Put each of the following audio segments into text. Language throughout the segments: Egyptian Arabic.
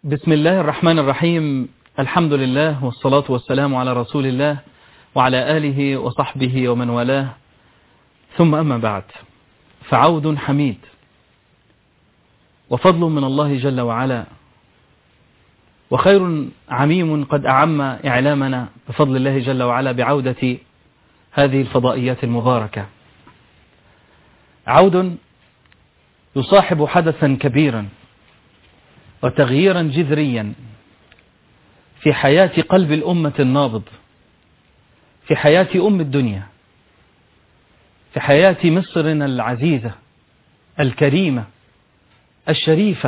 بسم الله الرحمن الرحيم الحمد لله والصلاة والسلام على رسول الله وعلى آله وصحبه ومن والاه ثم أما بعد فعود حميد وفضل من الله جل وعلا وخير عميم قد أعم إعلامنا بفضل الله جل وعلا بعودة هذه الفضائيات المباركة عود يصاحب حدثا كبيرا وتغييرا جذريا في حياة قلب الأمة النابض في حياة أم الدنيا في حياة مصرنا العزيزة الكريمة الشريفة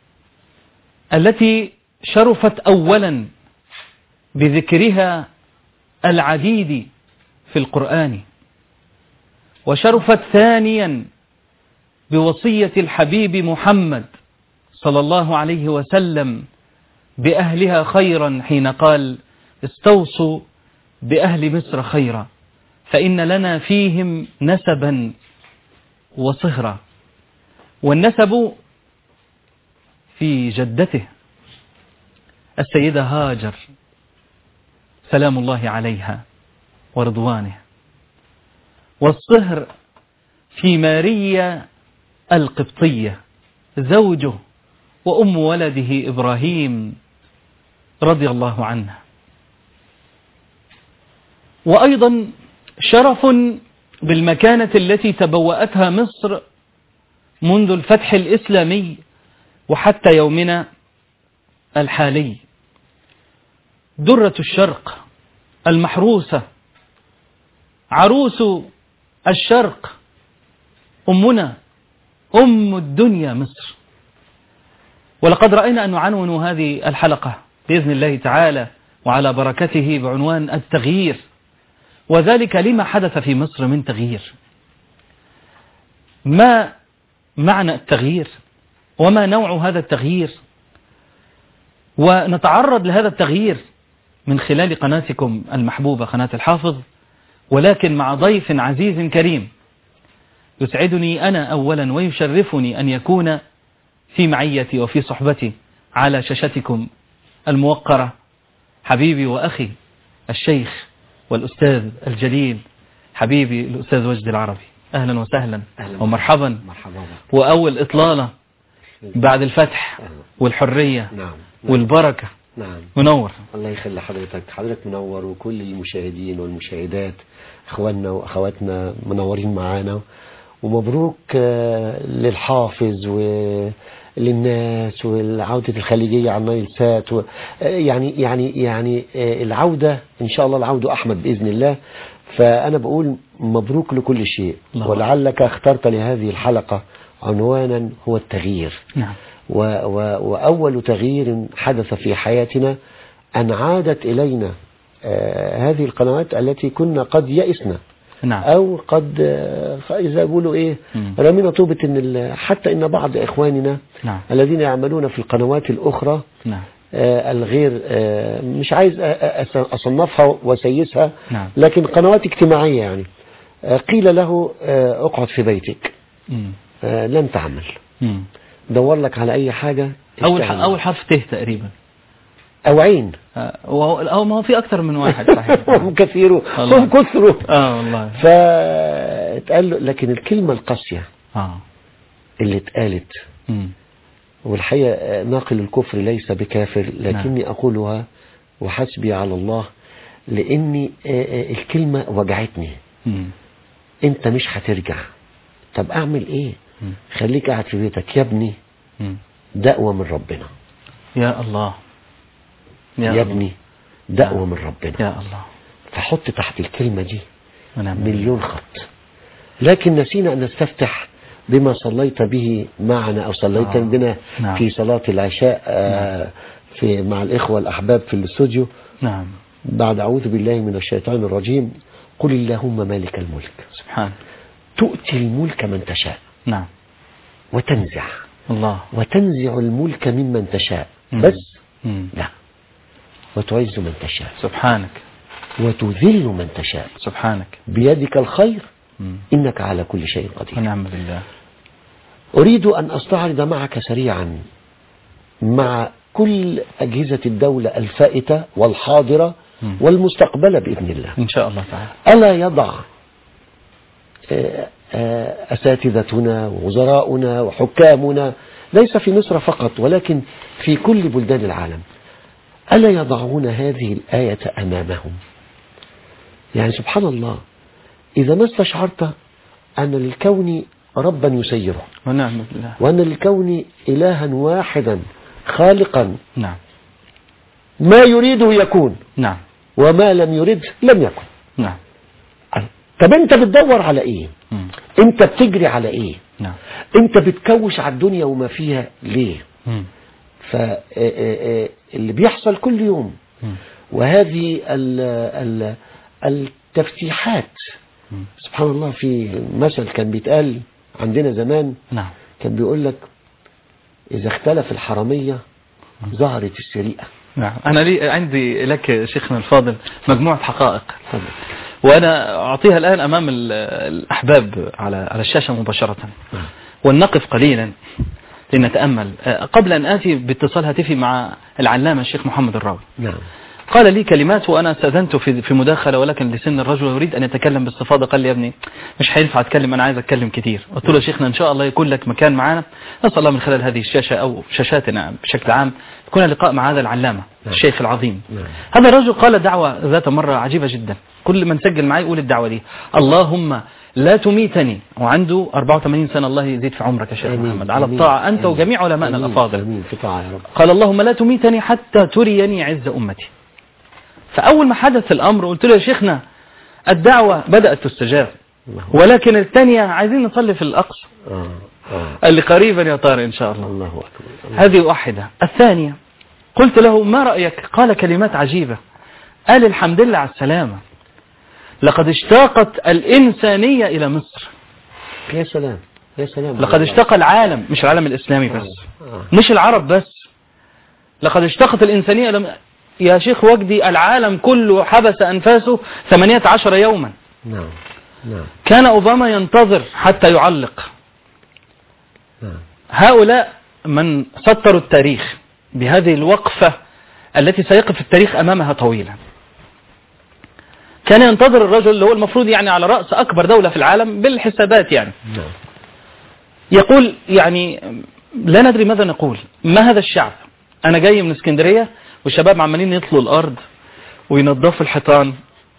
التي شرفت أولا بذكرها العديد في القرآن وشرفت ثانيا بوصية الحبيب محمد صلى الله عليه وسلم بأهلها خيرا حين قال استوصوا بأهل مصر خيرا فإن لنا فيهم نسبا وصهرا والنسب في جدته السيدة هاجر سلام الله عليها ورضوانه والصهر في ماريا القبطية زوجه وأم ولده إبراهيم رضي الله عنه وأيضا شرف بالمكانة التي تبوأتها مصر منذ الفتح الإسلامي وحتى يومنا الحالي درة الشرق المحروسة عروس الشرق أمنا أم الدنيا مصر ولقد رأينا أن نعنون هذه الحلقة بإذن الله تعالى وعلى بركته بعنوان التغيير وذلك لما حدث في مصر من تغيير ما معنى التغيير وما نوع هذا التغيير ونتعرض لهذا التغيير من خلال قناتكم المحبوبة قناة الحافظ ولكن مع ضيف عزيز كريم يسعدني أنا أولا ويشرفني أن يكون في معيتي وفي صحبتي على شاشتكم الموقرة حبيبي وأخي الشيخ والأستاذ الجليل حبيبي الأستاذ وجد العربي أهلا وسهلا أهلا ومرحبا مرحبا بك. وأول إطلالة بعد الفتح أهلا. والحرية نعم والبركة نعم منور الله يخلي حضرتك حضرتك منور وكل المشاهدين والمشاهدات اخواننا واخواتنا منورين معانا ومبروك آه، للحافظ وللناس والعودة الخليجية على النايل سات و... آه، يعني يعني يعني آه، العودة ان شاء الله العودة احمد باذن الله فانا بقول مبروك لكل شيء الله ولعلك اخترت لهذه الحلقة عنوانا هو التغيير نعم و و وأول تغيير حدث في حياتنا أن عادت إلينا آه، هذه القنوات التي كنا قد يئسنا نعم أو قد آه، إذا بيقولوا إيه مم. رمينا طوبة إن ال- حتى إن بعض إخواننا نعم الذين يعملون في القنوات الأخرى نعم آه، الغير آه، مش عايز أ- أ- أص- أصنفها وأسيسها نعم لكن قنوات اجتماعية يعني آه، قيل له آه، اقعد في بيتك مم. آه، لن تعمل مم. دور لك على أي حاجة أول ح- اشتغل. أول حرف ت تقريبا أو عين آه، وهو أو ما هو في أكثر من واحد صحيح هم كثيروا والله. هم كثروا اه والله فاتقال له لكن الكلمة القاسية اه اللي اتقالت مم. والحقيقة آه، ناقل الكفر ليس بكافر لكني أقولها وحسبي على الله لأني آه، آه، الكلمة وجعتني مم. أنت مش هترجع طب أعمل إيه مم. خليك قاعد في بيتك يا ابني مم. دأوة من ربنا يا الله يا, الله. ابني دأوة من ربنا يا الله فحط تحت الكلمة دي ونعم بالله. مليون خط لكن نسينا أن نستفتح بما صليت به معنا أو صليت آه. بنا نعم. في صلاة العشاء آه، في مع الإخوة الأحباب في الاستوديو نعم بعد أعوذ بالله من الشيطان الرجيم قل اللهم مالك الملك سبحان تؤتي الملك من تشاء نعم وتنزع الله وتنزع الملك ممن تشاء مم. بس مم. لا وتعز من تشاء سبحانك وتذل من تشاء سبحانك بيدك الخير مم. إنك على كل شيء قدير ونعم بالله أريد أن أستعرض معك سريعا مع كل أجهزة الدولة الفائتة والحاضرة مم. والمستقبلة بإذن الله إن شاء الله تعالى ألا يضع آه، آه، أساتذتنا ووزراؤنا وحكامنا ليس في مصر فقط ولكن في كل بلدان العالم ألا يضعون هذه الآية أمامهم يعني سبحان الله إذا ما استشعرت أن للكون ربا يسيره ونعم بالله وأن للكون إلها واحدا خالقا نعم ما يريده يكون نعم وما لم يرد لم يكن نعم طب انت بتدور على ايه مم. انت بتجري على ايه نعم انت بتكوش على الدنيا وما فيها ليه مم. فاللي بيحصل كل يوم مم. وهذه ال ال التفتيحات مم. سبحان الله في مثل كان بيتقال عندنا زمان نعم كان بيقول لك إذا اختلف الحرامية ظهرت السرقة نعم أنا لي عندي لك شيخنا الفاضل مجموعة حقائق اتفضل. وأنا أعطيها الآن أمام ال- الأحباب على على الشاشة مباشرة ولنقف قليلا لنتأمل آه، قبل أن آتي باتصال هاتفي مع العلامة الشيخ محمد الراوي نعم قال لي كلمات وأنا استأذنت في في مداخلة ولكن لسن الرجل يريد أن يتكلم باستفاضة قال لي يا ابني مش هينفع أتكلم أنا عايز أتكلم كتير قلت له يا شيخنا إن شاء الله يكون لك مكان معانا نسأل الله من خلال هذه الشاشة أو شاشاتنا بشكل عام يكون لقاء مع هذا العلامة نعم. الشيخ العظيم نعم. هذا الرجل قال دعوة ذات مرة عجيبة جدا كل من سجل معي يقول الدعوة دي اللهم لا تميتني وعنده 84 سنة الله يزيد في عمرك يا شيخ آمين. محمد على آمين. الطاعة أنت آمين. وجميع علمائنا آمين. الأفاضل آمين في طاعة يا رب قال اللهم لا تميتني حتى تريني عز أمتي فأول ما حدث الأمر قلت له يا شيخنا الدعوة بدأت تستجاب الله ولكن الثانية عايزين نصلي في الأقصى آه. آه. اللي قريبا يا طارق إن شاء الله الله أكبر الله. هذه واحدة الثانية قلت له ما رأيك قال كلمات عجيبة قال الحمد لله على السلامة لقد اشتاقت الإنسانية إلى مصر يا سلام يا سلام لقد اشتاق العالم مش العالم الإسلامي بس آه. مش العرب بس لقد اشتقت الإنسانية لم... يا شيخ وجدي العالم كله حبس أنفاسه 18 يوما نعم نعم كان أوباما ينتظر حتى يعلق نعم هؤلاء من سطروا التاريخ بهذه الوقفة التي سيقف التاريخ أمامها طويلا كان ينتظر الرجل اللي هو المفروض يعني على رأس أكبر دولة في العالم بالحسابات يعني نعم يقول يعني لا ندري ماذا نقول ما هذا الشعب أنا جاي من اسكندرية والشباب عمالين يطلوا الأرض وينظفوا الحيطان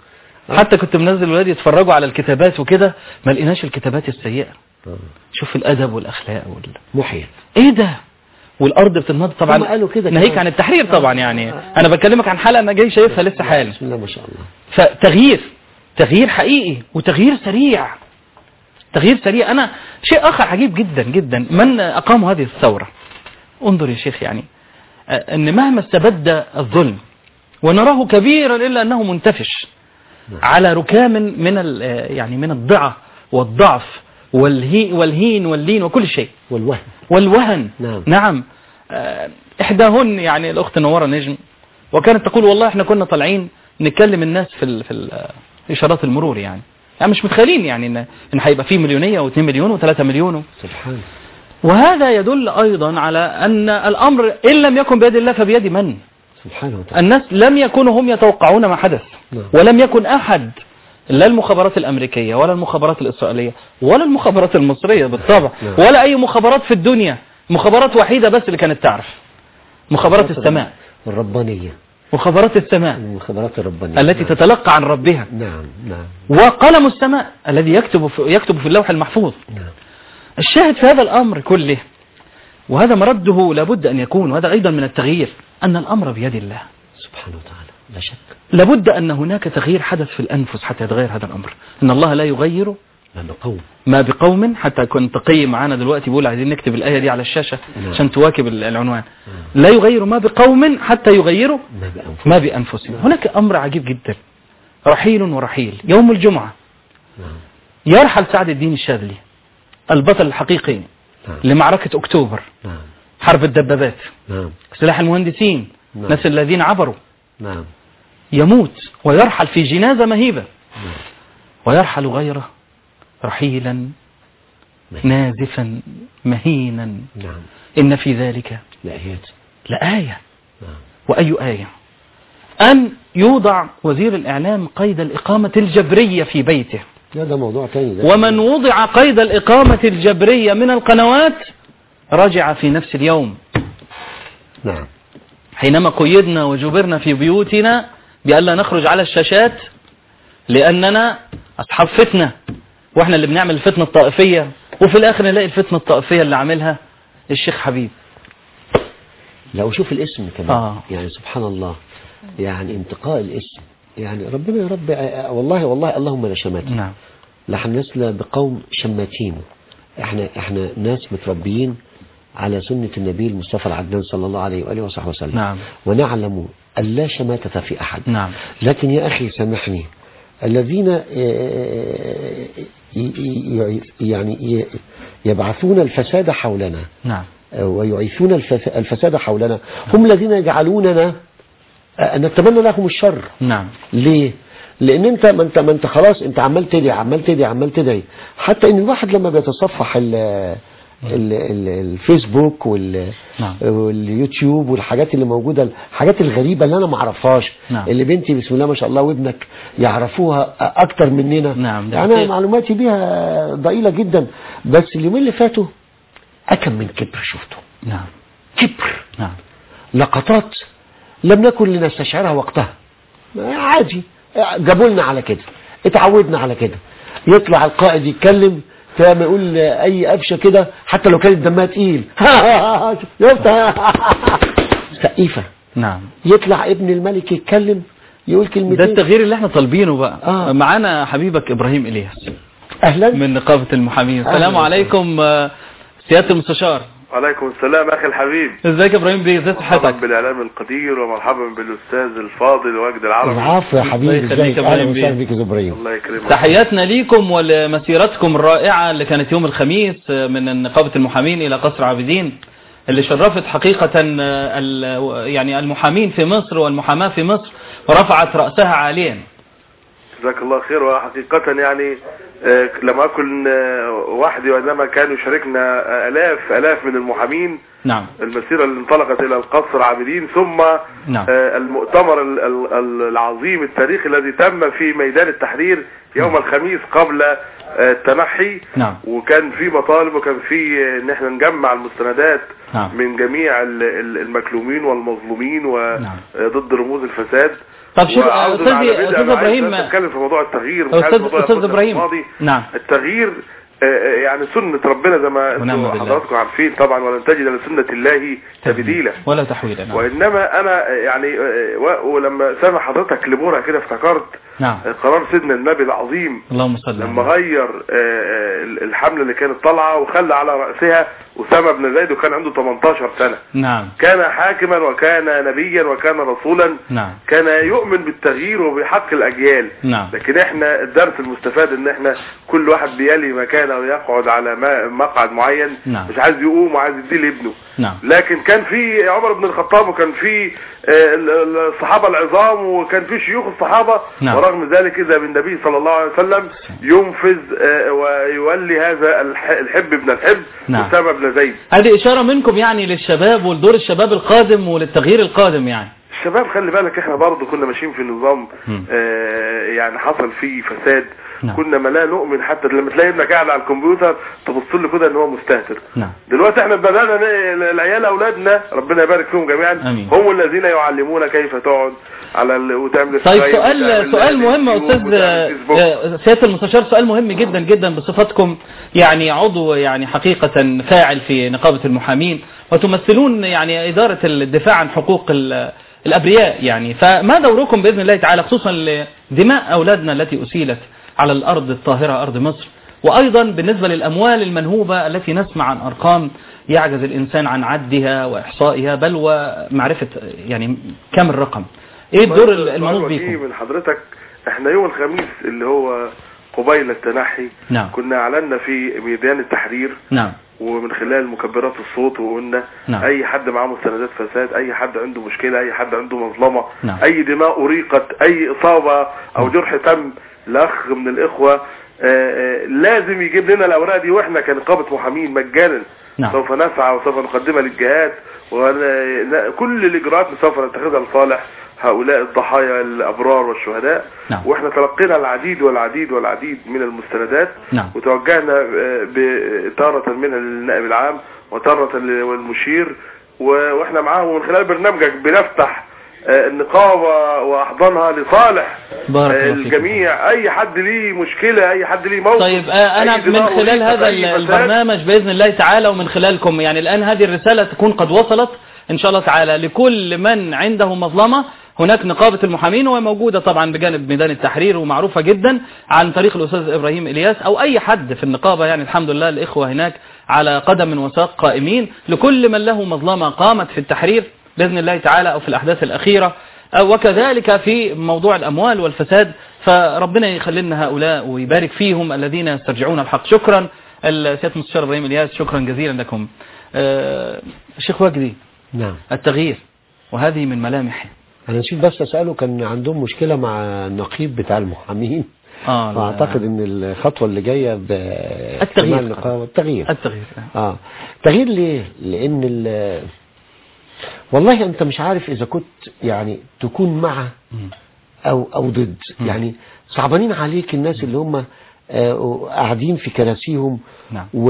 حتى كنت منزل ولادي يتفرجوا على الكتابات وكده ما لقيناش الكتابات السيئة آه. شوف الأدب والأخلاق وال... محيط ايه ده والارض بتنضف طبعا هم قالوا كده ناهيك كمان. عن التحرير طبعا يعني انا بكلمك عن حلقه انا جاي شايفها لسه حالا بسم الله ما شاء الله فتغيير تغيير حقيقي وتغيير سريع تغيير سريع انا شيء اخر عجيب جدا جدا من اقاموا هذه الثوره انظر يا شيخ يعني آه، ان مهما استبد الظلم ونراه كبيرا الا انه منتفش على ركام من ال- آه، يعني من الضعه والضعف والهي والهين واللين وكل شيء والوهم والوهن نعم. نعم آه، إحداهن يعني الأخت نورة نجم وكانت تقول والله احنا كنا طالعين نكلم الناس في ال في ال في إشارات المرور يعني يعني مش متخيلين يعني إن إن هيبقى في مليونية و2 مليون و3 مليون و- سبحان وهذا يدل أيضا على أن الأمر إن لم يكن بيد الله فبيد من سبحانه وتعالى الناس لم يكونوا هم يتوقعون ما حدث نعم. ولم يكن أحد لا المخابرات الأمريكية ولا المخابرات الإسرائيلية ولا المخابرات المصرية بالطبع نعم. ولا أي مخابرات في الدنيا مخابرات وحيدة بس اللي كانت تعرف مخابرات السماء الربانية مخابرات السماء المخابرات الربانية التي نعم. تتلقى عن ربها نعم نعم وقلم السماء الذي يكتب في يكتب في اللوح المحفوظ نعم الشاهد في هذا الأمر كله وهذا مرده لابد أن يكون وهذا أيضا من التغيير أن الأمر بيد الله سبحانه وتعالى لا شك لابد أن هناك تغيير حدث في الأنفس حتى يتغير هذا الأمر إن الله لا يغير لأنه قوم ما بقوم حتى كنت تقي معانا دلوقتي بيقول عايزين نكتب الآية دي على الشاشة نعم. عشان تواكب ال- العنوان لا يغير ما بقوم حتى يغيروا ما بأنفسهم ما بأنفسهم هناك أمر عجيب جدا رحيل ورحيل يوم الجمعة نعم يرحل سعد الدين الشاذلي البطل الحقيقي نعم لمعركة أكتوبر نعم حرب الدبابات نعم سلاح المهندسين نعم. الناس الذين عبروا نعم يموت ويرحل في جنازة مهيبة نعم ويرحل غيره رحيلا مهين. نازفا مهينا نعم إن في ذلك لآيات لآية وأي آية أن يوضع وزير الإعلام قيد الإقامة الجبرية في بيته لا ده موضوع تاني ده ومن وضع قيد الإقامة الجبرية من القنوات رجع في نفس اليوم نعم حينما قيدنا وجبرنا في بيوتنا بألا نخرج على الشاشات لأننا أصحاب فتنة وإحنا اللي بنعمل الفتنة الطائفية وفي الآخر نلاقي الفتنة الطائفية اللي عاملها الشيخ حبيب لو شوف الاسم كمان آه. يعني سبحان الله يعني انتقاء الاسم يعني ربنا يا رب آه، والله والله اللهم لا شماتة نعم نحن نسل بقوم شماتين احنا احنا ناس متربيين على سنة النبي المصطفى العدنان صلى الله عليه وآله وصحبه وسلم نعم. ونعلم أن لا شماتة في أحد نعم لكن يا أخي سامحني الذين آه، ي- ي- يعني ي- يبعثون الفساد حولنا نعم ويعيثون الفس- الفساد حولنا هم الذين يجعلوننا آه، نتمنى لهم الشر نعم ليه لان انت ما انت ما انت خلاص انت عمال تدعي عمال تدعي عمال تدعي حتى ان الواحد لما بيتصفح ال ال ال الفيسبوك وال نعم. واليوتيوب والحاجات اللي موجوده الحاجات الغريبه اللي انا ما اعرفهاش نعم. اللي بنتي بسم الله ما شاء الله وابنك يعرفوها اكتر مننا نعم، ده انا حقيقي. معلوماتي بيها ضئيله جدا بس اليومين اللي فاتوا اكم من كبر شفته نعم كبر نعم لقطات لم نكن لنستشعرها وقتها عادي جابوا لنا على كده اتعودنا على كده يطلع القائد يتكلم فما يقول اي قفشه كده حتى لو كانت دمها تقيل شفت سقيفه نعم يطلع ابن الملك يتكلم يقول ده كلمتين التغيير اللي احنا طالبينه بقى آه. معانا حبيبك إبراهيم إلياس اهلا من نقابة المحامين السلام أهلا. عليكم آه، سيادة المستشار وعليكم السلام اخي الحبيب ازيك يا ابراهيم بيه ازي مرحبا صحتك بالاعلام القدير ومرحبا بالاستاذ الفاضل وجد العربي العفو يا حبيبي الله يخليك ازيك يا اهلا إبراهيم وسهلا بيه. بيك يا ابراهيم الله يكرمك تحياتنا ليكم ولمسيرتكم الرائعة اللي كانت يوم الخميس من نقابة المحامين إلى قصر عابدين اللي شرفت حقيقة آه، ال- يعني المحامين في مصر والمحاماة في مصر ورفعت رأسها عاليا جزاك الله خير وحقيقة يعني آه، لم أكن آه، وحدي وإنما كانوا يشاركنا آه، آلاف آلاف من المحامين نعم المسيرة اللي انطلقت إلى القصر عابدين ثم نعم. آه، المؤتمر ال- ال- ال- العظيم التاريخي الذي تم في ميدان التحرير يوم الخميس قبل آه، التنحي نعم. وكان في مطالب وكان في آه، ان احنا نجمع المستندات نعم. من جميع ال- ال- المكلومين والمظلومين نعم. وضد رموز الفساد طب شوف وعودة أستاذي- على بدء أستاذ أنا عايز إبراهيم- بس اتكلم في موضوع التغيير مش عايز أستاذ موضوع أستاذ ياخدنا في إبراهيم الماضي. نعم التغيير آه، آه، يعني سنة ربنا زي ما ونعم انتم بالله. حضراتكم عارفين طبعا ولن تجد لسنة الله تبديلا ولا تحويلا نعم. وانما انا يعني آه، و- ولما سامع حضرتك لبورا كده افتكرت نعم آه، قرار سيدنا النبي العظيم اللهم صل لما على غير آه، آه، الحملة اللي كانت طالعة وخلى على رأسها أسامة بن زيد وكان عنده 18 سنة نعم كان حاكما وكان نبيا وكان رسولا نعم كان يؤمن بالتغيير وبحق الأجيال نعم لكن احنا الدرس المستفاد ان احنا كل واحد بيلي مكانه ويقعد على ما- مقعد معين نعم. مش عايز يقوم وعايز يديه لابنه نعم لكن كان في عمر بن الخطاب وكان في آه، ال- ال- الصحابة العظام وكان في شيوخ الصحابة نعم. ورغم ذلك إذا بالنبي صلى الله عليه وسلم ينفذ آه، ويولي هذا الح- الحب ابن الحب نعم. أسامة بن زيد هذه إشارة منكم يعني للشباب ولدور الشباب القادم وللتغيير القادم يعني الشباب خلي بالك احنا برضه كنا ماشيين في نظام مم. آه يعني حصل فيه فساد نعم. كنا ما لا نؤمن حتى لما تلاقي ابنك قاعد على الكمبيوتر تبص له كده ان هو مستهتر نعم دلوقتي احنا بدانا ن- العيال اولادنا ربنا يبارك فيهم جميعا آمين. هم الذين يعلمون كيف تقعد على ال... وتعمل طيب سكايب سؤال وتعمل سؤال مهم يا يوتيوب استاذ وتعمل فيسبوك. آه، سياده المستشار سؤال مهم جدا جدا بصفتكم يعني عضو يعني حقيقه فاعل في نقابه المحامين وتمثلون يعني اداره الدفاع عن حقوق ال- الابرياء يعني فما دوركم باذن الله تعالى خصوصا لدماء اولادنا التي اسيلت على الارض الطاهره ارض مصر وايضا بالنسبه للاموال المنهوبه التي نسمع عن ارقام يعجز الانسان عن عدها واحصائها بل ومعرفه يعني كم الرقم ايه الدور طيب، المنوط سؤال بيكم وجيه من حضرتك احنا يوم الخميس اللي هو قبيل التنحي نعم. كنا اعلنا في ميدان التحرير نعم ومن خلال مكبرات الصوت وقلنا نعم. اي حد معاه مستندات فساد اي حد عنده مشكلة اي حد عنده مظلمة نعم. اي دماء اريقت اي اصابة او جرح تم لاخ من الاخوة آه، آه، لازم يجيب لنا الاوراق دي واحنا كنقابة محامين مجانا نعم. سوف نسعى وسوف نقدمها للجهات وكل الاجراءات سوف نتخذها لصالح هؤلاء الضحايا الابرار والشهداء نعم. واحنا تلقينا العديد والعديد والعديد من المستندات نعم. وتوجهنا آه، ب- تارة منها للنائب العام وتارة للمشير و- واحنا معاهم ومن خلال برنامجك بنفتح آه، النقابة واحضانها لصالح بارك آه، الله فيكم. الجميع اي حد ليه مشكلة اي حد ليه موقف طيب آه، أنا أي من دماء خلال أريد هذا أي ال- فساد. البرنامج بإذن الله تعالى ومن خلالكم يعني الآن هذه الرسالة تكون قد وصلت إن شاء الله تعالى لكل من عنده مظلمة هناك نقابة المحامين وهي موجودة طبعا بجانب ميدان التحرير ومعروفة جدا عن طريق الأستاذ إبراهيم إلياس أو أي حد في النقابة يعني الحمد لله الإخوة هناك على قدم وساق قائمين لكل من له مظلمة قامت في التحرير بإذن الله تعالى أو في الأحداث الأخيرة أو وكذلك في موضوع الأموال والفساد فربنا يخلي لنا هؤلاء ويبارك فيهم الذين يسترجعون الحق شكرا السيد المستشار إبراهيم إلياس شكرا جزيلا لكم آه، الشيخ وجدي نعم التغيير وهذه من ملامحه انا نسيت بس اساله كان عندهم مشكله مع النقيب بتاع المحامين آه لا. واعتقد ان الخطوه اللي جايه ب التغيير. النقابه التغيير التغيير اه تغيير ليه لان ال والله انت مش عارف اذا كنت يعني تكون مع مم. او او ضد مم. يعني صعبانين عليك الناس اللي هم آه، قاعدين في كراسيهم نعم. و...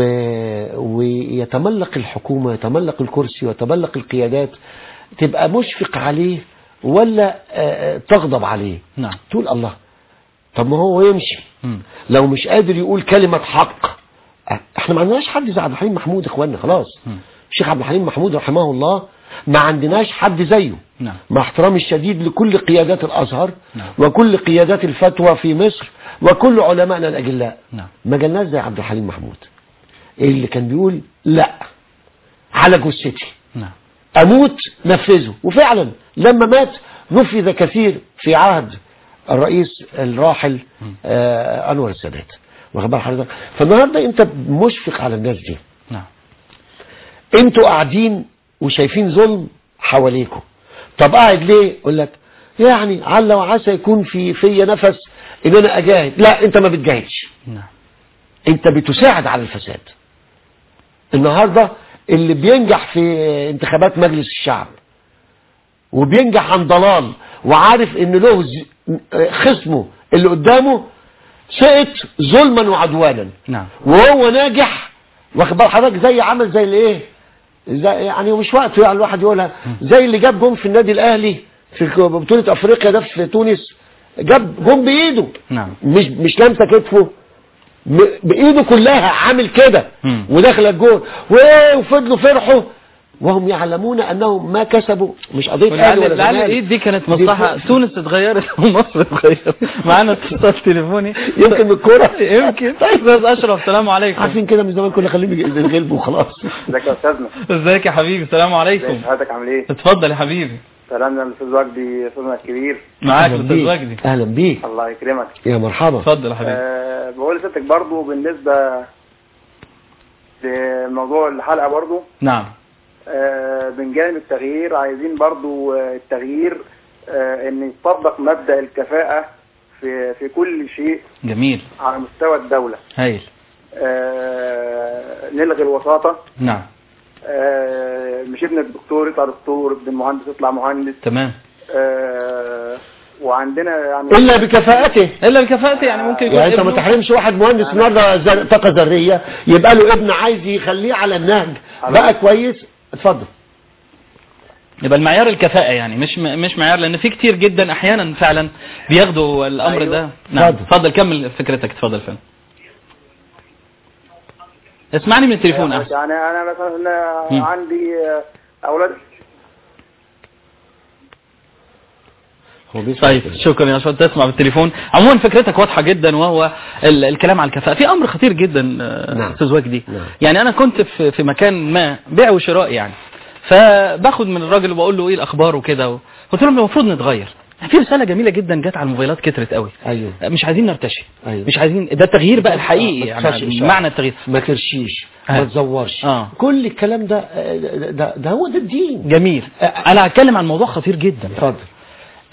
ويتملق الحكومة يتملق الكرسي ويتملق القيادات تبقى مشفق عليه ولا آه، آه، تغضب عليه نعم تقول الله طب ما هو يمشي مم. لو مش قادر يقول كلمة حق آه، احنا ما عندناش حد زي عبد الحليم محمود اخواننا خلاص مم. الشيخ عبد الحليم محمود رحمه الله ما عندناش حد زيه نعم مع احترامي الشديد لكل قيادات الازهر نعم. وكل قيادات الفتوى في مصر وكل علمائنا الاجلاء نعم ما جالناش زي عبد الحليم محمود اللي كان بيقول لا على جثتي نعم اموت نفذه وفعلا لما مات نفذ كثير في عهد الرئيس الراحل آه انور السادات واخد بال حضرتك فالنهارده انت مشفق على الناس دي نعم انتوا قاعدين وشايفين ظلم حواليكم طب قاعد ليه يقول لك يعني عل وعسى يكون في في نفس ان انا اجاهد لا انت ما بتجاهدش نعم انت بتساعد على الفساد النهارده اللي بينجح في انتخابات مجلس الشعب وبينجح عن ضلال وعارف ان له ز- خصمه اللي قدامه سقط ظلما وعدوانا نعم وهو ناجح واخد بال حضرتك زي عمل زي الايه زي يعني مش وقته يعني الواحد يقولها زي اللي جاب جون في النادي الاهلي في بطوله افريقيا ده في تونس جاب جون بايده نعم مش مش لامسه كتفه م- بايده كلها عامل كده مم. ودخل الجول وايه وفضلوا فرحوا وهم يعلمون انهم ما كسبوا مش قضيه اهلي لعل ولا لعل زمالك. الايد دي كانت دي مصلحة ف- تونس اتغيرت ومصر اتغيرت معانا اتصال تليفوني يمكن من الكوره يمكن استاذ اشرف السلام عليكم عارفين كده من زمان كنا خليهم يغلبوا وخلاص ازيك يا استاذنا ازيك يا حبيبي السلام ازي عليكم حضرتك عامل ايه اتفضل يا حبيبي سلامنا للاستاذ وجدي استاذنا الكبير معاك أهلاً الاستاذ بيك. وجدي اهلا بيك الله يكرمك يا مرحبا اتفضل يا حبيبي أه بقول لسيادتك برضو بالنسبه لموضوع الحلقه برضو نعم أه من جانب التغيير عايزين برضو آه، التغيير أه ان يطبق مبدا الكفاءه في في كل شيء جميل على مستوى الدوله هايل أه نلغي الوساطه نعم أه مش ابن الدكتور يطلع دكتور ابن المهندس يطلع مهندس تمام أه وعندنا يعني الا بكفاءته الا الكفاءة يعني ممكن يكون يعني انت ما ابنه- تحرمش واحد مهندس النهارده زر- طاقه ذريه يبقى له ابن عايز يخليه على النهج بقى كويس اتفضل يبقى المعيار الكفاءة يعني مش مش معيار لان في كتير جدا احيانا فعلا بياخدوا الامر أيوه. ده نعم اتفضل. اتفضل كمل فكرتك اتفضل فندم اسمعني من التليفون احسن يعني انا مثلا مم. عندي اولاد هو بيسمع طيب كده. شكرا يا شباب تسمع بالتليفون عموما فكرتك واضحه جدا وهو ال- الكلام على الكفاءه في امر خطير جدا آه، نعم. استاذ وجدي نعم. يعني انا كنت في في مكان ما بيع وشراء يعني فباخد من الراجل وبقول له ايه الاخبار وكده و- قلت له المفروض نتغير في رساله جميله جدا جت على الموبايلات كترت قوي ايوه مش عايزين نرتشي أيوة. مش عايزين ده التغيير بقى الحقيقي ما تخافش يعني إن معنى التغيير ما ترشيش آه. ما تزورش آه. كل الكلام ده آه، ده, ده هو ده الدين جميل انا هتكلم عن موضوع خطير جدا اتفضل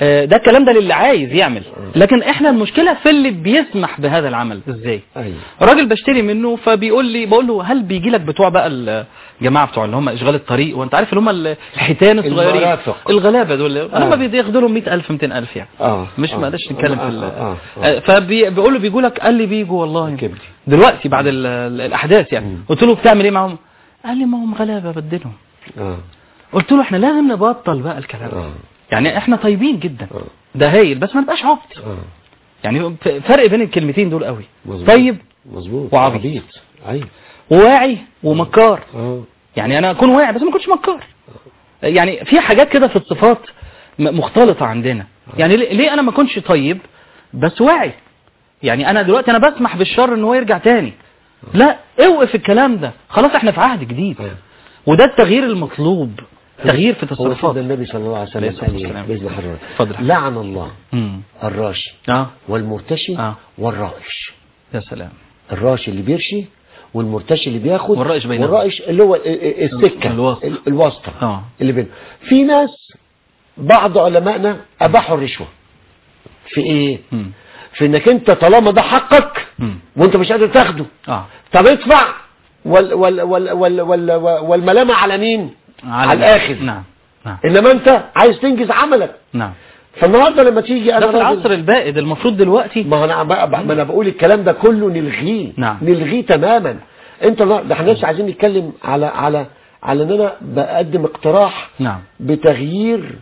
آه، ده الكلام ده للي عايز يعمل لكن احنا المشكلة في اللي بيسمح بهذا العمل ازاي ايوه راجل بشتري منه فبيقول لي بقول له هل بيجي لك بتوع بقى الجماعه بتوع اللي هم اشغال الطريق وانت عارف اللي هم الحيتان الصغيرين المرافق. الغلابه دول هم آه. بياخدوا لهم 100000 200000 يعني اه مش آه. معلش نتكلم آه، في ال- آه، آه. آه، فبيقول له بيجوا لك قال لي بيجوا والله كبدي. دلوقتي بعد ال- ال- الاحداث يعني مم. قلت له بتعمل ايه معاهم قال لي ما هم غلابه بدلهم اه قلت له احنا لازم نبطل بقى الكلام ده. اه يعني احنا طيبين جدا آه. ده هايل بس ما نبقاش عبط اه يعني ف- فرق بين الكلمتين دول قوي مظبوط. طيب مظبوط وعبيط. ايوه وواعي ومكار اه يعني انا اكون واعي بس ما كنتش مكار يعني في حاجات كده في الصفات م- مختلطة عندنا يعني ليه ليه انا ما اكونش طيب بس واعي يعني انا دلوقتي انا بسمح بالشر ان هو يرجع تاني لا اوقف الكلام ده خلاص احنا في عهد جديد آه. وده التغيير المطلوب تغيير في هو تصرفات سيدنا النبي صلى الله عليه عليه وسلم الصلاة قال إيه؟ والسلام. باذن حضرتك اتفضل. لعن الله امم الراشي اه والمرتشي آه. والرائش يا سلام الراشي اللي بيرشي والمرتشي اللي بياخد والرائش بينهم. والرائش اللي هو ال- ال- السكه الوسط. ال- الواسطه اه اللي بينهم في ناس بعض علمائنا اباحوا الرشوه في ايه امم في انك انت طالما ده حقك امم وانت مش قادر تاخده اه طب ادفع وال وال وال وال وال والملامه على مين على الاخر نعم نعم انما انت عايز تنجز عملك نعم فالنهارده لما تيجي انا ده في راجل- العصر البائد المفروض دلوقتي ما انا بقى ما انا بقول الكلام ده كله نلغيه نعم. نلغيه تماما انت لا- ده احنا لسه عايزين نتكلم على على على ان انا بقدم اقتراح نعم بتغيير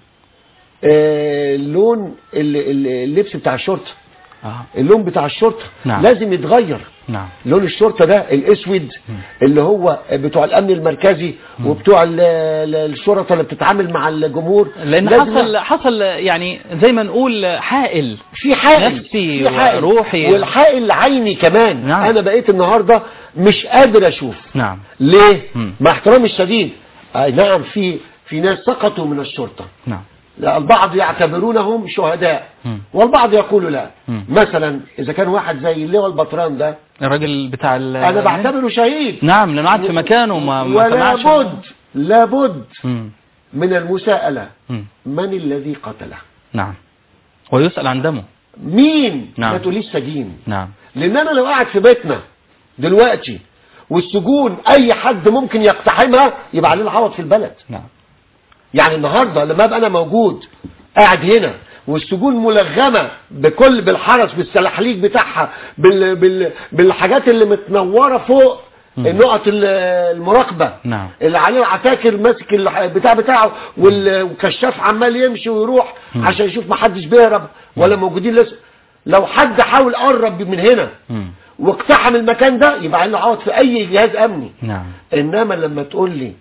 آه لون ال- ال- اللبس بتاع الشرطه اه اللون بتاع الشرطه نعم. لازم يتغير نعم لون الشرطه ده الاسود اللي هو بتوع الامن المركزي وبتوع ال- ال- الشرطه اللي بتتعامل مع الجمهور لان لازم حصل حصل يعني زي ما نقول حائل في حائل نفسي في حائل وروحي. والحائل عيني كمان نعم. انا بقيت النهارده مش قادر اشوف نعم ليه مم. مع احترامي الشديد اي نعم في في ناس سقطوا من الشرطه نعم لا، البعض يعتبرونهم شهداء مم. والبعض يقول لا مم. مثلا اذا كان واحد زي اللواء البطران ده الراجل بتاع ال انا بعتبره شهيد نعم لانه قعد في مكانه وما ما ولا سمعش بد لابد مم. من المساءله مم. من الذي قتله نعم ويسأل عن دمه مين نعم. ما تقوليش سجين نعم لان انا لو قاعد في بيتنا دلوقتي والسجون اي حد ممكن يقتحمها يبقى عليه العوض في البلد نعم يعني النهارده لما ابقى انا موجود قاعد هنا والسجون ملغمه بكل بالحرس بالسلاحليك بتاعها بال بال بالحاجات اللي متنوره فوق النقط ال- المراقبه نعم. اللي عليه عساكر ماسك الح- بتاع بتاعه وال- والكشاف عمال يمشي ويروح عشان يشوف ما حدش بيهرب ولا موجودين لسه لو حد حاول قرب من هنا مم. واقتحم المكان ده يبقى عليه عوض في اي جهاز امني نعم انما لما تقول لي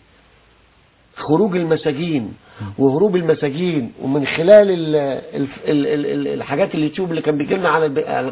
خروج المساجين وهروب المساجين ومن خلال ال ال ال ال ال الحاجات اليوتيوب اللي كان بيجي لنا على الب- على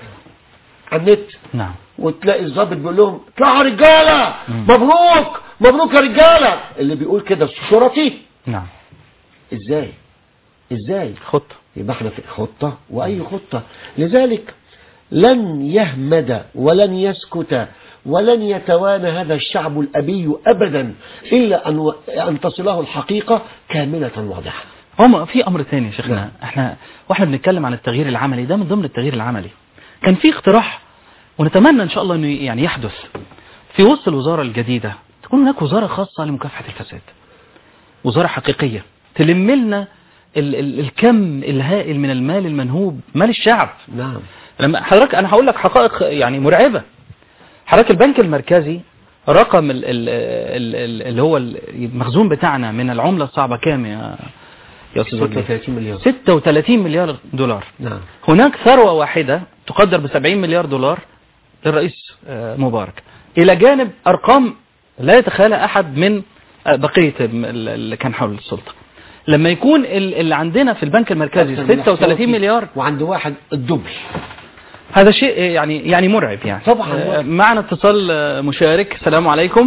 على النت نعم وتلاقي الضابط بيقول لهم اطلعوا يا رجاله مبروك مبروك يا رجاله اللي بيقول كده شرطي نعم ازاي ازاي خطة يبقى احنا في خطة وأي خطة لذلك لن يهمد ولن يسكت ولن يتوانى هذا الشعب الأبي أبدا إلا أن, و... أن تصله الحقيقة كاملة واضحة هم في امر تاني يا شيخنا نعم. احنا واحنا بنتكلم عن التغيير العملي ده من ضمن التغيير العملي كان في اقتراح ونتمنى ان شاء الله انه يعني يحدث في وسط الوزارة الجديدة تكون هناك وزارة خاصة لمكافحة الفساد وزارة حقيقية تلم لنا ال ال الكم الهائل من المال المنهوب مال الشعب نعم لما حضرتك انا هقول لك حقائق يعني مرعبة حضرتك البنك المركزي رقم ال ال ال ال اللي هو المخزون بتاعنا من العملة الصعبة كام يا يا استاذ وكيل 36 مليون 36 مليار دولار نعم هناك ثروة واحدة تقدر ب 70 مليار دولار للرئيس آه، مبارك إلى جانب أرقام لا يتخيلها أحد من آه، بقية ال- اللي كان حول السلطة لما يكون ال- اللي عندنا في البنك المركزي أكثر من 36 احتياطي مليار وعند واحد الدبل هذا شيء آه، يعني يعني مرعب يعني طبعاً. آه، معنا اتصال آه، مشارك السلام عليكم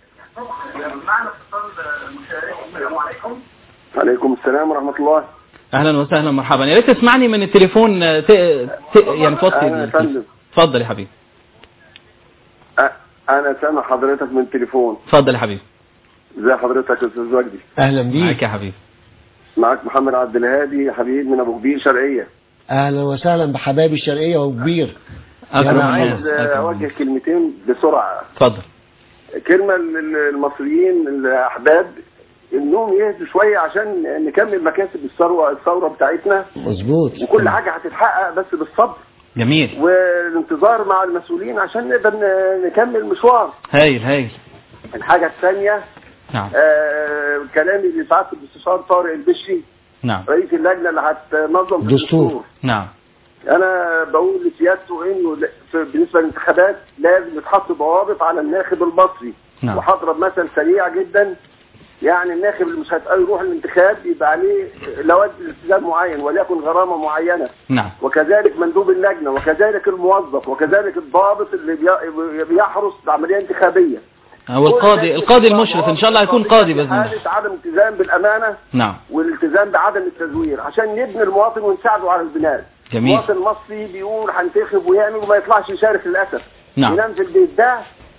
عليكم السلام ورحمة الله اهلا وسهلا مرحبا يا ريت تسمعني من التليفون آه، ت... ت... يعني في وسط أهلا يا التليفون. فندم. اتفضل يا حبيبي أ- أنا سامع حضرتك من التليفون اتفضل يا حبيبي ازي حضرتك يا أستاذ وجدي أهلا معاك بيك يا حبيبي معك محمد عبد الهادي حبيب من ابو كبير شرقيه اهلا وسهلا بحبايبي الشرقيه وكبير أكرم أنا انا الناس. عايز أكرم اوجه الناس. كلمتين بسرعه اتفضل كلمه للمصريين الاحباب انهم يهدوا شويه عشان نكمل مكاسب الثروه الثوره بتاعتنا مظبوط وكل حاجه هتتحقق بس بالصبر جميل والانتظار مع المسؤولين عشان نقدر ن- نكمل مشوار هايل هايل الحاجه الثانيه نعم آه كلامي لسعاده المستشار طارق البشري نعم رئيس اللجنه اللي هتنظم في دستور. الدستور نعم انا بقول لسيادته انه ل- في- بالنسبه للانتخابات لازم يتحط ضوابط على الناخب المصري نعم. وهضرب مثل سريع جدا يعني الناخب اللي مش هت- يروح الانتخاب يبقى عليه لواد التزام معين وليكن غرامه معينه نعم وكذلك مندوب اللجنه وكذلك الموظف وكذلك الضابط اللي بي- بيحرس العمليه الانتخابيه هو القاضي القاضي المشرف ان شاء الله هيكون قاضي باذن الله حاله عدم التزام بالامانه نعم والالتزام بعدم التزوير عشان نبني المواطن ونساعده على البناء جميل. المواطن المصري بيقول هنتخب ويعمل وما يطلعش يشارك للاسف نعم. ينام في البيت ده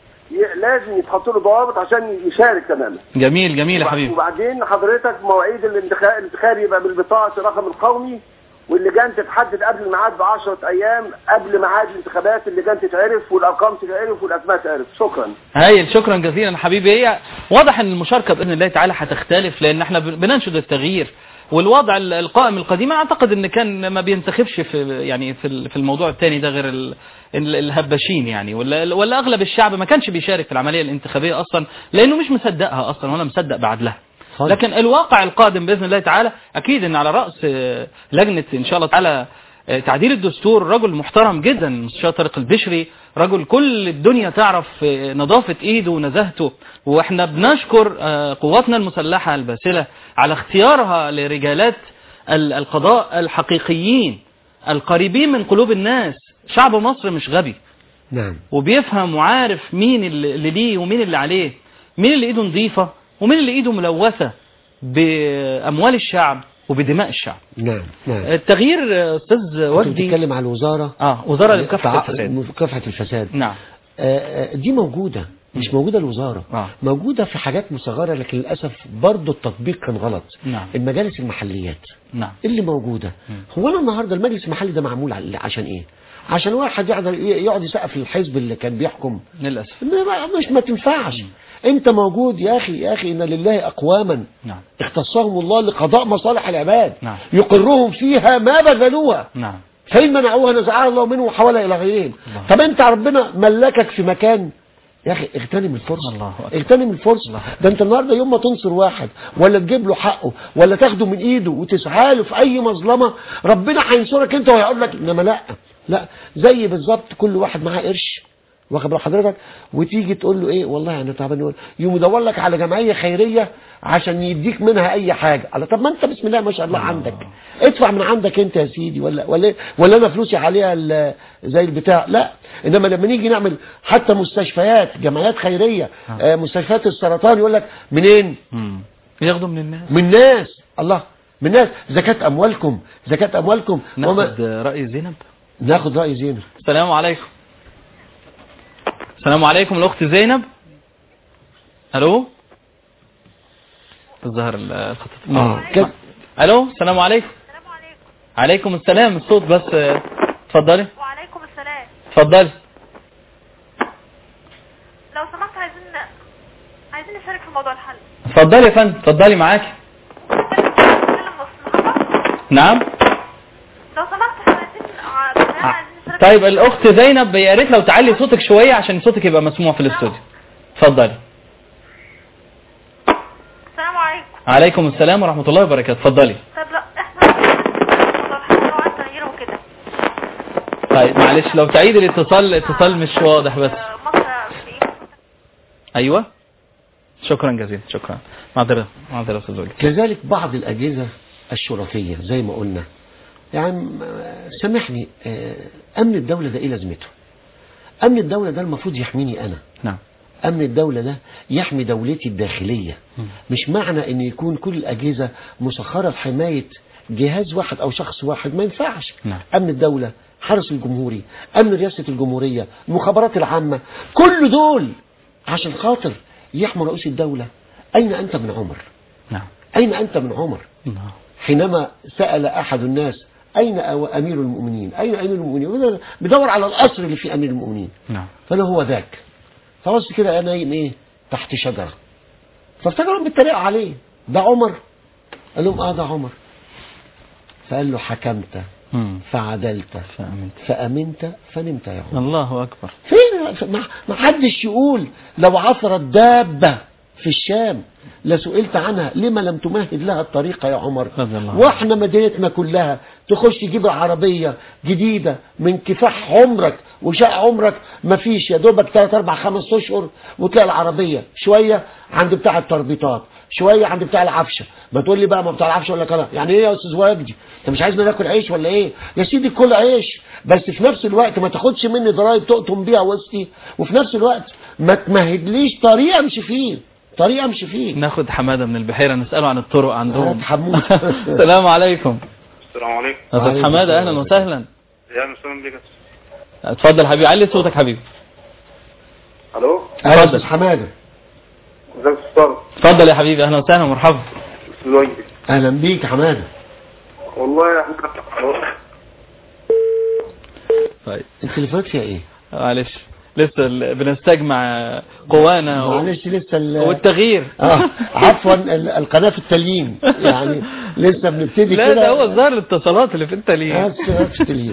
ي- لازم يتحط له ضوابط عشان يشارك تماما جميل جميل يا حبيبي وبعدين حضرتك مواعيد الانتخاب الانتخاب يبقى بالبطاقه الرقم القومي واللجان تتحدد قبل الميعاد ب 10 ايام قبل ميعاد الانتخابات اللجان تتعرف والارقام تتعرف والاسماء تتعرف شكرا هايل شكرا جزيلا حبيبي هي واضح ان المشاركه باذن الله تعالى هتختلف لان احنا بن- بننشد التغيير والوضع ال- القائم القديم اعتقد ان كان ما بينتخبش في يعني في ال- في الموضوع الثاني ده غير ال- ال- الهباشين يعني ولا ولا اغلب الشعب ما كانش بيشارك في العمليه الانتخابيه اصلا لانه مش مصدقها اصلا ولا مصدق بعدلها خالص. لكن الواقع القادم باذن الله تعالى اكيد ان على راس آه، لجنه ان شاء الله تعالى آه، تعديل الدستور رجل محترم جدا المستشار طارق البشري رجل كل الدنيا تعرف آه، نظافه ايده ونزاهته واحنا بنشكر آه، قواتنا المسلحه الباسله على اختيارها لرجالات ال- القضاء الحقيقيين القريبين من قلوب الناس شعب مصر مش غبي نعم وبيفهم وعارف مين اللي اللي ليه ومين اللي عليه مين اللي ايده نظيفة ومين اللي ايده ملوثة بأموال الشعب وبدماء الشعب نعم نعم التغيير آه، أستاذ كنت وجدي بتتكلم على الوزاره اه وزارة لمكافحة تع- الفساد مكافحه الفساد نعم آه، آه، دي موجودة مش موجودة الوزارة آه. موجودة في حاجات مصغرة لكن للأسف برضو التطبيق كان غلط نعم. المجالس المحليات نعم اللي موجودة هو أنا النهاردة المجلس المحلي ده معمول عل- عشان إيه عشان واحد يقعد يقعد يسقف الحزب اللي كان بيحكم للأسف ما- مش ما تنفعش انت موجود يا اخي يا اخي ان لله اقواما نعم اختصهم الله لقضاء مصالح العباد نعم. يقرهم فيها ما بذلوها نعم فإن منعوها نزعها الله منه وحول إلى غيرهم الله. طب أنت ربنا ملكك في مكان يا أخي اغتنم الفرصة الله أكبر. اغتنم الفرصة الله ده أنت النهاردة يوم ما تنصر واحد ولا تجيب له حقه ولا تاخده من إيده وتسعى له في أي مظلمة ربنا هينصرك أنت وهيقول لك إنما لا لا زي بالظبط كل واحد معاه قرش واخد بال حضرتك وتيجي تقول له ايه والله انا تعبان يقول يقوم يدور لك على جمعيه خيريه عشان يديك منها اي حاجه على طب ما انت بسم الله ما شاء الله عندك ادفع من عندك انت يا سيدي ولا ولا ولا انا فلوسي عليها ال- زي البتاع لا انما لما نيجي نعمل حتى مستشفيات جمعيات خيريه آه، مستشفيات السرطان يقول لك منين مم. ياخدوا من الناس من ناس الله من ناس زكاه اموالكم زكاه اموالكم ناخد رأي زينب ناخد راي زينب السلام عليكم السلام عليكم الأخت زينب ألو الظهر ال- الخط اه كده ألو السلام عليكم السلام عليكم عليكم السلام الصوت بس آه، اتفضلي وعليكم السلام اتفضلي لو سمحت عايزين عايزين نشارك في موضوع الحل اتفضلي يا فندم اتفضلي معاكي نتكلم النهارده نعم لو سمحت احنا عايزين ع- عايزين نشارك طيب الأخت زينب يا ريت لو تعلي صوتك شوية عشان صوتك يبقى مسموع في الاستوديو اتفضلي السلام عليكم عليكم السلام ورحمة الله وبركاته اتفضلي طب لا احنا عايزين نشارك في موضوع الحل لو عايز تغيير وكده طيب معلش لو تعيد الاتصال الاتصال مش واضح بس آه، مصر في ايه ايوه شكرا جزيلا شكرا معذرة معذرة استاذ وجدي كذلك بعض الأجهزة الشرفية زي ما قلنا يعني آه، سامحني آه، أمن الدولة ده إيه لازمته أمن الدولة ده المفروض يحميني أنا نعم أمن الدولة ده يحمي دولتي الداخلية مش معنى أن يكون كل الأجهزة مسخرة في حماية جهاز واحد أو شخص واحد ما ينفعش نعم. أمن الدولة حرس الجمهوري أمن رئاسة الجمهورية المخابرات العامة كل دول عشان خاطر يحموا رئيس الدولة أين أنت من عمر نعم أين أنت من عمر الله حينما سأل أحد الناس أين أو- أمير المؤمنين أين أمير المؤمنين بدور على القصر اللي فيه أمير المؤمنين نعم فأنا هو ذاك فبص كده أنا نايم إيه تحت شجرة فافتكرهم بالطريقة عليه ده عمر قال لهم آه ده عمر فقال له حكمت مم. فعدلت فأمنت فأمنت فنمت يا عمر الله أكبر فين ما- ما حدش يقول لو عثرت دابة في الشام لسئلت عنها لما لم تمهد لها الطريقة يا عمر رضي الله عنه. واحنا مدينتنا كلها تخش تجيب عربية جديدة من كفاح عمرك وشاء عمرك مفيش يا دوبك 3 4 5 اشهر وتلاقي العربية شوية عند بتاع التربيطات شوية عند بتاع العفشة ما تقول لي بقى ما بتاع العفشة ولا كلام يعني ايه يا استاذ وجدي انت مش عايزنا ناكل عيش ولا ايه يا سيدي كل عيش بس في نفس الوقت ما تاخدش مني ضرايب تقطم بيها وسطي وفي نفس الوقت ما تمهدليش طريق امشي فيه طريق امشي فيه ناخد حمادة من البحيرة نسأله عن الطرق عندهم هات حمود. السلام عليكم السلام عليكم أستاذ وعليكم حمادة السلام. أهلا وسهلا يا اهلا وسهلا بك اتفضل حبيبي علي صوتك حبيبي الو اهلا اتفضل. استاذ حماده ازيك يا استاذ اتفضل يا حبيبي أهلا وسهلا ومرحبا استاذ وجدي اهلا بيك يا حماده والله يا احمد طيب التليفونات فيها ايه معلش لسه ال- بنستجمع قوانا و- معلش لسه ال- والتغيير اه عفوا ال- القناه في التليين يعني لسه بنبتدي لا كده ده هو الظاهر الاتصالات اللي في آه، التليين في التليين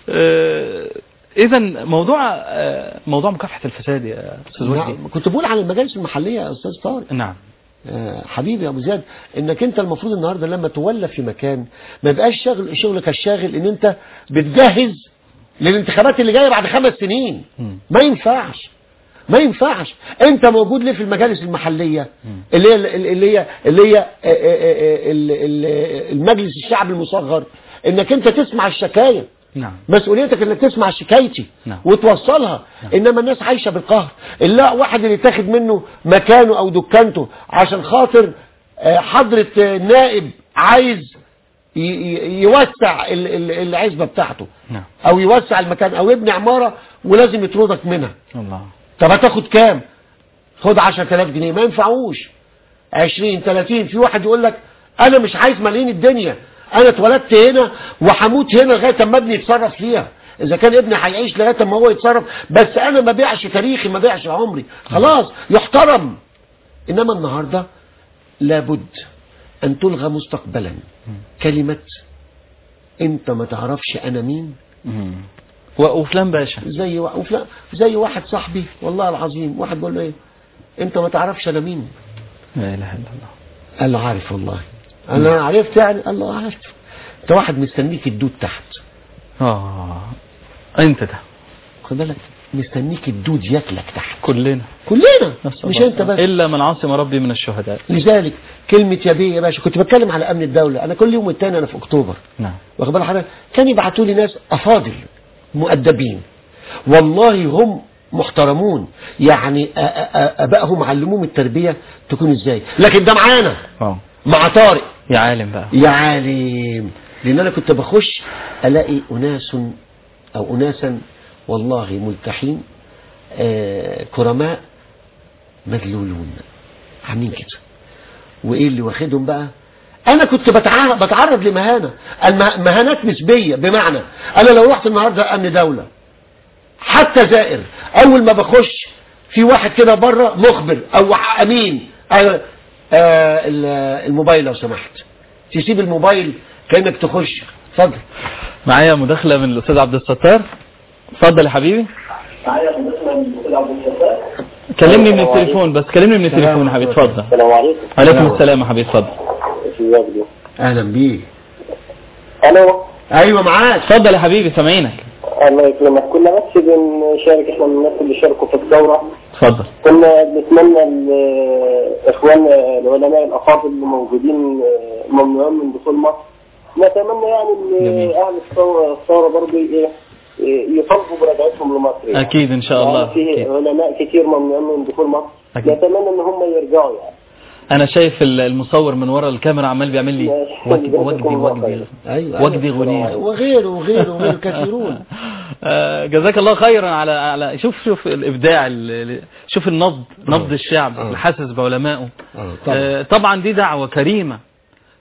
اذا موضوع آه، موضوع مكافحة الفساد يا استاذ وجدي نعم كنت بقول عن المجالس المحليه يا استاذ طارق نعم آه، حبيبي يا ابو زياد انك انت المفروض النهارده لما تولى في مكان ما يبقاش شغل شغلك الشاغل ان انت بتجهز للانتخابات اللي جايه بعد خمس سنين مم. ما ينفعش ما ينفعش انت موجود ليه في المجالس المحليه اللي هي اللي هي اللي هي آه، آه، آه، ال- ال- المجلس الشعب المصغر انك انت تسمع الشكايه نعم مسؤوليتك انك تسمع شكايتي نعم. وتوصلها انما الناس عايشه بالقهر لا واحد اللي تاخد منه مكانه او دكانته عشان خاطر آه، حضره آه، نائب عايز ي- ي- يوسع ال- ال- العزبه بتاعته نعم او يوسع المكان او يبني عماره ولازم يطردك منها الله طب هتاخد كام خد 10000 جنيه ما ينفعوش 20 30 في واحد يقول لك انا مش عايز ملايين الدنيا انا اتولدت هنا وهموت هنا لغايه اما ابني يتصرف فيها اذا كان ابني هيعيش لغايه اما هو يتصرف بس انا ما بيعش تاريخي ما بيعش عمري خلاص يحترم انما النهارده لابد ان تلغى مستقبلا كلمه انت ما تعرفش انا مين مم. و- وفلان باشا زي وا- وفلا- زي واحد صاحبي والله العظيم واحد بيقول له ايه انت ما تعرفش انا مين لا اله الا الله قال له عارف والله انا عرفت يعني قال له عارف انت واحد مستنيك الدود تحت اه انت ده خد بالك مستنيك الدود ياكلك تحت كلنا كلنا نسأل مش الله انت بس الا من عصم ربي من الشهداء لذلك كلمة يا بيه يا باشا كنت بتكلم على امن الدولة انا كل يوم والتاني انا في اكتوبر نعم واخد بال حضرتك كان يبعتوا لي ناس افاضل مؤدبين والله هم محترمون يعني آ- آ- آ- ابائهم علموهم التربيه تكون ازاي لكن ده معانا اه مع طارق يا عالم بقى يا عالم لان انا كنت بخش الاقي اناس او اناسا والله ملتحين آه كرماء مذلولون عاملين كده وايه اللي واخدهم بقى انا كنت بتع- بتعرض لمهانه المه- مهانات نسبيه بمعنى انا لو رحت النهارده امن دوله حتى زائر اول ما بخش في واحد كده بره مخبر او امين آه آه ال- الموبايل لو سمحت تسيب الموبايل كانك تخش اتفضل معايا مداخلة من الأستاذ عبد الستار اتفضل يا حبيبي كلمني من التليفون بس كلمني من التليفون يا حبيبي اتفضل السلام عليكم عليكم السلام يا حبيبي اتفضل في وجدي اهلا بيك الو ايوه معاك اتفضل يا حبيبي سامعينك الله يكرمك كنا بس بنشارك احنا من الناس اللي شاركوا في الدوره اتفضل كنا بنتمنى ال- اخواننا العلماء الافاضل اللي موجودين آه، ممنوعين من دخول مصر نتمنى يعني ان جميل. اهل الثوره الثوره برضه ايه إيه، يطالبوا برجعتهم لمصر يعني. أكيد إن شاء الله يعني في أكيد. علماء كتير ممنوعين من دخول مصر أكيد. نتمنى ان هم يرجعوا يعني أنا شايف ال- المصور من ورا الكاميرا عمال بيعمل لي وجدي وجدي وجدي ايوه وجدي غنيم وغيره وغيره وغيره كثيرون آه، جزاك الله خيرا على على شوف شوف الابداع ال- شوف النبض نبض الشعب آه. اللي حاسس بعلمائه آه، طبعا. آه، طبعا دي دعوه كريمه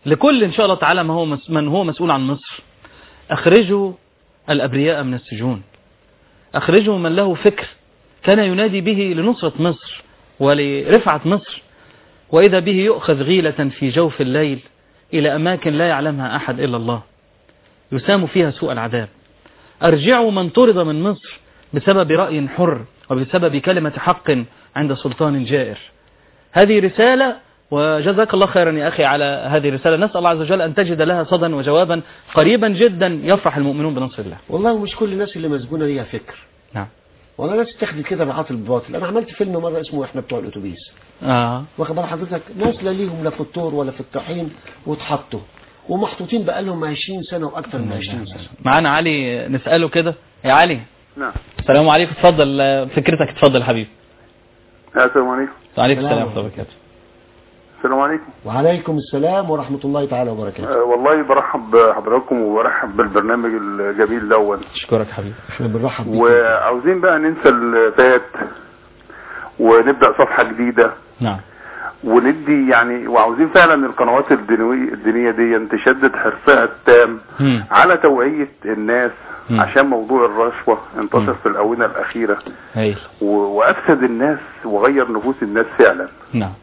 لكل إن شاء الله تعالى ما هو مس- من هو مسؤول عن مصر أخرجوا الأبرياء من السجون أخرجوا من له فكر كان ينادي به لنصرة مصر ولرفعة مصر وإذا به يؤخذ غيلة في جوف الليل إلى أماكن لا يعلمها أحد إلا الله يسام فيها سوء العذاب أرجعوا من طرد من مصر بسبب رأي حر وبسبب كلمة حق عند سلطان جائر هذه رسالة وجزاك الله خيرا يا أخي على هذه الرسالة نسأل الله عز وجل أن تجد لها صدى وجوابا قريبا جدا يفرح المؤمنون بنصر الله والله مش كل الناس اللي مسجونة ليها فكر نعم والله ناس تاخد كده بالعاطل بالباطل انا عملت فيلم مره اسمه احنا بتوع الاتوبيس آه. واخد بال حضرتك ناس لا ليهم لا في الطور ولا في الطحين واتحطوا ومحطوطين بقالهم 20 سنه واكثر من 20 سنه معانا علي نسأله كده يا علي نعم السلام عليكم اتفضل آه، فكرتك اتفضل يا حبيبي السلام عليكم وعليكم السلام السلام ورحمة الله وبركاته السلام عليكم وعليكم السلام ورحمه الله تعالى وبركاته أه والله برحب بحضراتكم وبرحب بالبرنامج الجميل دون اشكرك حبيبي احنا بنرحب بيك وعاوزين بقى ننسى اللي فات ونبدأ صفحة جديدة نعم وندي يعني وعاوزين فعلا القنوات الدينية الدينية دي تشدد حرصها التام مم. على توعية الناس مم. عشان موضوع الرشوة انتشر مم. في الآونة الأخيرة هايل و- وأفسد الناس وغير نفوس الناس فعلا نعم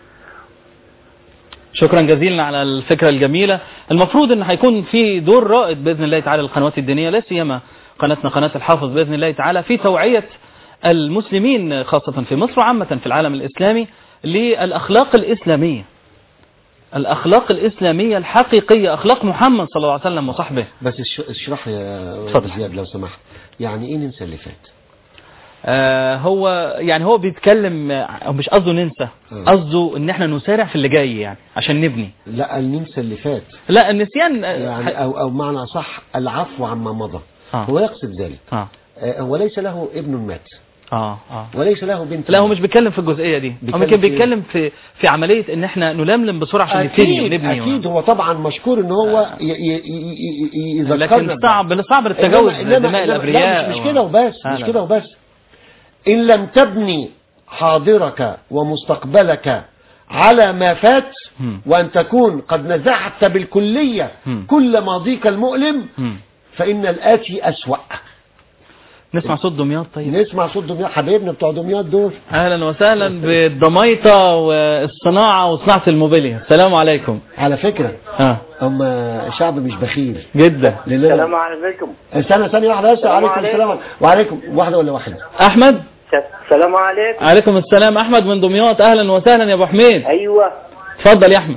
شكرا جزيلا على الفكرة الجميلة المفروض ان هيكون في دور رائد بإذن الله تعالى للقنوات الدينية لا سيما قناتنا قناة الحافظ بإذن الله تعالى في توعية المسلمين خاصة في مصر وعامة في العالم الإسلامي للأخلاق الإسلامية الأخلاق الإسلامية الحقيقية أخلاق محمد صلى الله عليه وسلم وصحبه بس اش- اشرح يا اتفضل. زياد لو سمحت يعني ايه ننسى اللي فات آه هو يعني هو بيتكلم آه، مش قصده ننسى آه. قصده ان احنا نسارع في اللي جاي يعني عشان نبني لا ننسى اللي فات لا النسيان آه، يعني او او معنى صح العفو عما مضى آه. هو يقصد ذلك اه آه، وليس له ابن مات اه اه وليس له بنت لا هو مات. مش بيتكلم في الجزئيه دي هو بيتكلم يمكن في إيه؟ بيتكلم في في عمليه ان احنا نلملم بسرعه عشان نبتدي اكيد ونبني اكيد هو طبعا مشكور ان هو ي- ي- ي- ي- يذكرنا لكن بده. صعب صعب التجاوز إنما- إنما- دماء إنما- الابرياء لا مش, مش و- كده وبس آه، مش لا. كده وبس ان لم تبني حاضرك ومستقبلك على ما فات مم. وان تكون قد نزعت بالكلية مم. كل ماضيك المؤلم مم. فان الاتي اسوأ نسمع صوت دمياط طيب نسمع صوت دمياط حبايبنا بتوع دمياط دول اهلا وسهلا بالضميطه والصناعه وصناعه الموبيليا السلام عليكم على فكرة اه هم شعب مش بخيل جدا لله عليكم استنى ثانية واحدة بس السلام عليكم عليكم. السلام وعليكم واحدة ولا واحد احمد السلام عليكم عليكم السلام احمد من دمياط اهلا وسهلا يا ابو حميد ايوه اتفضل يا احمد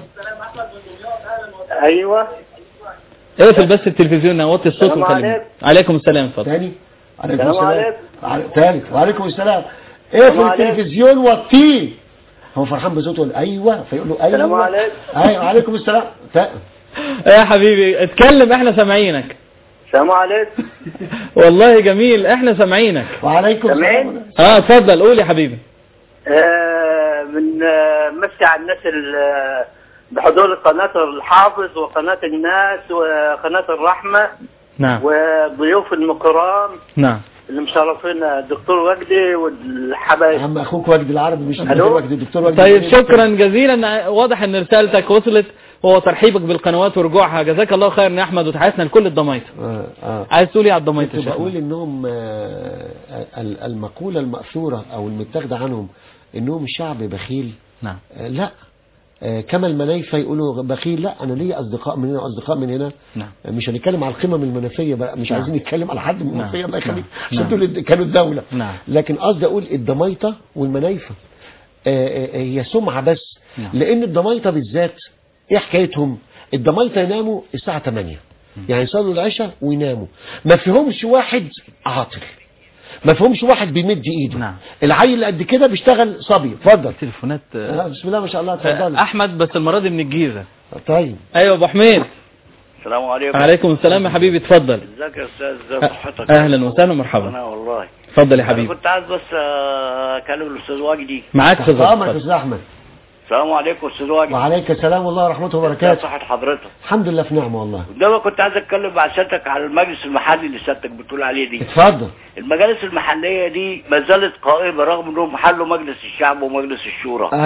ايوه اقفل بس التلفزيون وطي الصوت السلام وكلمني عليكم. عليكم السلام اتفضل تاني عليكم السلام السلام عليكم. علي- تالت وعليكم السلام السلام اقفل عليكم. التلفزيون وطيه هو فرحان بصوته يقول ايوه فيقول له ايوه السلام عليكم. ايوه عليكم السلام تا- يا حبيبي اتكلم احنا سامعينك السلام عليكم والله جميل احنا سامعينك وعليكم سامعين؟ السلام اه اتفضل قول يا حبيبي آه، من آه، مسي على الناس ال- آه، بحضور قناة الحافظ وقناة الناس وقناة الرحمة نعم وضيوف الكرام نعم اللي مشرفينا الدكتور وجدي والحبايب عم اخوك وجد العربي مش ألو؟ الدكتور وجد الدكتور وجد طيب شكرا جزيلا واضح ان رسالتك وصلت وهو ترحيبك بالقنوات ورجوعها جزاك الله خير يا احمد وتحياتنا لكل الضميطه اه اه عايز تقول ايه على الضميطه يا كنت شيخ بقول انهم آه، ال- المقولة المأثورة او المتاخدة عنهم انهم شعب بخيل نعم آه، لا آه، كما المنايفة يقولوا بخيل لا انا ليا اصدقاء من هنا واصدقاء من هنا نعم آه، مش هنتكلم على القمم المنافية بقى مش نعم. عايزين نتكلم على حد من نعم. المنافية الله يخليك نعم. عشان نعم. دول الد- كانوا الدولة نعم. لكن قصدي اقول الضميطة والمنايفة آه، آه، هي سمعة بس نعم. لان الضميطة بالذات ايه حكايتهم الضميطة يناموا الساعة 8 يعني يصلوا العشاء ويناموا ما فيهمش واحد عاطل ما فيهمش واحد بيمد ايده نعم. العيل اللي قد كده بيشتغل صبي اتفضل تليفونات آه، بسم الله ما شاء الله آه، اتفضل احمد بس المره دي من الجيزه طيب ايوه ابو حميد السلام عليكم عليكم السلام يا حبيبي اتفضل ازيك يا استاذ ازي صحتك اهلا وسهلا ومرحبا انا والله اتفضل يا انا حبيبي كنت عايز بس آه، اكلم الاستاذ وجدي معاك في تحت امرك يا الظبط استاذ احمد السلام عليكم استاذ وجدي وعليك السلام والله ورحمته ازي وبركاته صحة حضرتك الحمد لله في نعمه والله ده كنت عايز اتكلم مع سيادتك على المجلس المحلي اللي سيادتك بتقول عليه دي اتفضل المجالس المحلية دي ما زالت قائمة رغم انهم حلوا مجلس الشعب ومجلس الشورى ايوه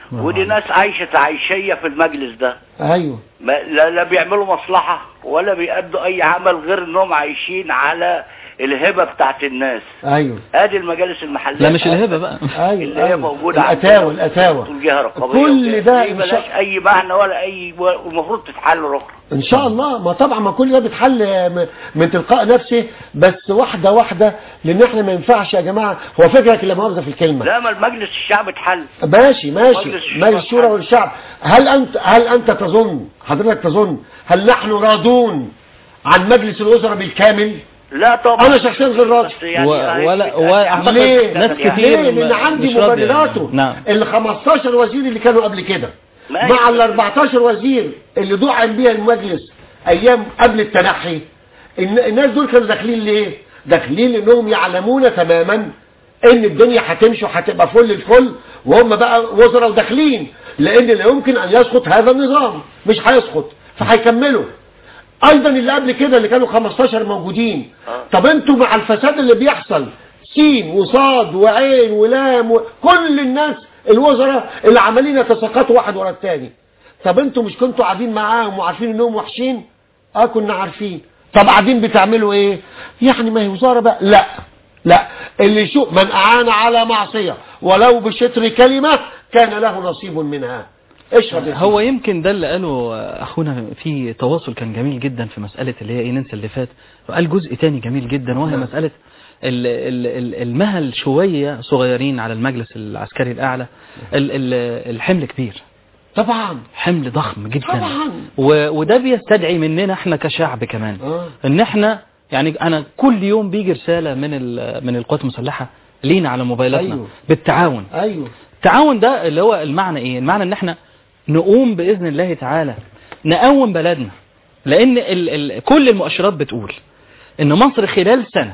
ودي ناس عايشة عيشية في المجلس ده ايوه ما لا, لا بيعملوا مصلحة ولا بيأدوا أي عمل غير إنهم عايشين على الهبة بتاعت الناس ايوه ادي المجالس المحلية لا مش الهبة بقى ايوه اللي هي أيوة. موجودة الاتاوه الاتاوه طول جهة رقابية كل وكده. ده دي إن ملهاش شاء- أي معنى ولا أي والمفروض تتحل أخرى ان شاء الله ما طبعا ما كل ده بيتحل م- من تلقاء نفسه بس واحده واحده لان احنا ما ينفعش يا جماعه هو فكرك لا مؤاخذه في الكلمه لا ما المجلس الشعب اتحل ماشي ماشي مجلس الشورى مجلس الشورى والشعب هل انت هل انت تظن حضرتك تظن هل نحن راضون عن مجلس الوزراء بالكامل لا طبعا انا شخصيا غير راضي بس يعني و- يعني ولا يعني واعتقد ليه؟ ناس يعني كتير ليه لان ما- عندي مش راضية. مبرراته نعم ال 15 وزير اللي كانوا قبل كده ماشي. مع ال 14 وزير اللي دعم بيها المجلس ايام قبل التنحي الن- الناس دول كانوا داخلين ليه داخلين لانهم يعلمون تماما ان الدنيا هتمشي وهتبقى فل الفل وهم بقى وزراء وداخلين لان لا يمكن ان يسقط هذا النظام مش هيسقط فهيكملوا ايضا اللي قبل كده اللي كانوا 15 موجودين طب انتوا مع الفساد اللي بيحصل سين وصاد وعين ولام و... كل الناس الوزراء اللي عمالين يتساقطوا واحد ورا التاني طب انتوا مش كنتوا قاعدين معاهم وعارفين انهم وحشين اه كنا عارفين طب قاعدين بتعملوا ايه يعني ما هي وزاره بقى لا لا اللي يشوف من اعان على معصيه ولو بشطر كلمه كان له نصيب منها اشرب يا هو يمكن ده اللي قاله اخونا في تواصل كان جميل جدا في مسألة اللي هي ايه ننسى اللي فات وقال جزء تاني جميل جدا وهي مسألة ال- ال- ال- المهل شوية صغيرين على المجلس العسكري الأعلى ال- ال- الحمل كبير طبعا حمل ضخم جدا طبعا. و- وده بيستدعي مننا احنا كشعب كمان آه. ان احنا يعني انا كل يوم بيجي رسالة من ال- من القوات المسلحة لينا على موبايلاتنا أيوه. بالتعاون ايوه التعاون ده اللي هو المعنى ايه المعنى ان احنا نقوم باذن الله تعالى نقوم بلدنا لان ال ال كل المؤشرات بتقول ان مصر خلال سنة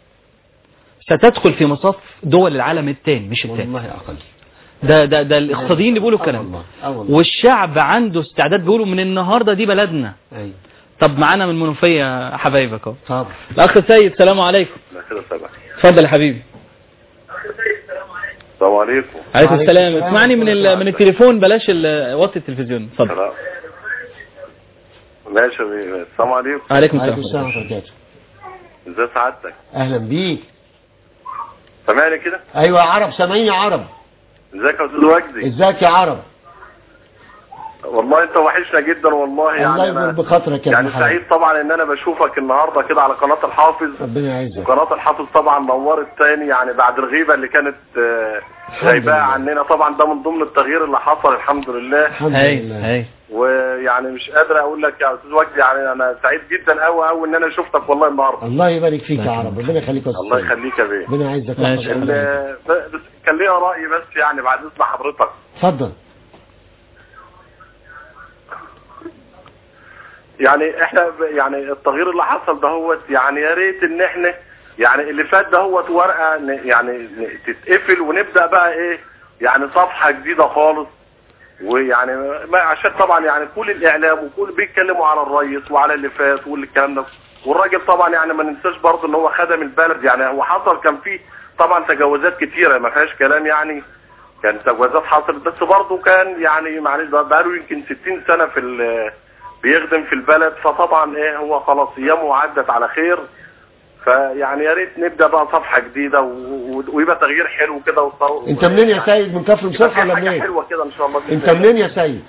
ستدخل في مصاف دول العالم الثاني مش الثاني والله اقل ده ده ده الاقتصاديين اللي بيقولوا آه الكلام والله، ده آه والله. والشعب عنده استعداد بيقولوا من النهارده دي بلدنا ايوه طب معانا من المنوفيه حبايبك اهو طب الاخ سيد السلام عليكم لا كده سبع اتفضل يا حبيبي السلام عليكم عليكم وعليكم السلام السلام اسمعني من ال- ورحمة من التليفون بلاش ال- وطي التلفزيون اتفضل سلام ماشي يا بيه. السلام عليكم عليكم عليكم السلام السلام ورحمه الله وبركاته ازي سعادتك اهلا بيك سامعني كده ايوه يا عرب سامعين يا عرب ازيك يا استاذ وجدي ازيك يا عرب والله انت وحشنا جدا والله يعني الله يجبر انا بخاطرك يا يعني ابن حلال سعيد طبعا ان انا بشوفك النهارده كده على قناه الحافظ ربنا يعزك وقناه الحافظ طبعا نورت تاني يعني بعد الغيبه اللي كانت آه، غايباها لله. عننا طبعا ده من ضمن التغيير اللي حصل الحمد لله الحمد هاي لله هاي ويعني مش قادر اقول لك يا استاذ وجدي يعني انا سعيد جدا قوي قوي ان انا شفتك والله النهارده الله يبارك فيك يا عرب ربنا يخليك يا الله أستاذ. يخليك يا بيه ربنا يعزك ماشي. ويحفظك. ال- بس كان ليا راي بس يعني بعد اذن حضرتك اتفضل يعني احنا ب- يعني التغيير اللي حصل دهوت يعني يا ريت ان احنا يعني اللي فات دهوت ورقه ن- يعني ن- تتقفل ونبدا بقى ايه يعني صفحه جديده خالص ويعني ما عشان طبعا يعني كل الاعلام وكل بيتكلموا على الرئيس وعلى اللي فات والكلام ده والراجل طبعا يعني ما ننساش برضه ان هو خدم البلد يعني هو حصل كان فيه طبعا تجاوزات كتيره ما فيهاش كلام يعني كان تجاوزات حصلت بس برضه كان يعني معلش بقى بقاله يمكن 60 سنه في ال- بيخدم في البلد فطبعا ايه هو خلاص ايامه عدت على خير فيعني يا ريت نبدا بقى صفحه جديده و- و- ويبقى تغيير حلو كده وط- انت منين يا سيد من كفر يبقى مصطفى في ولا حاجه منين حلوه كده ان شاء الله بإذن انت الله. منين يا سيد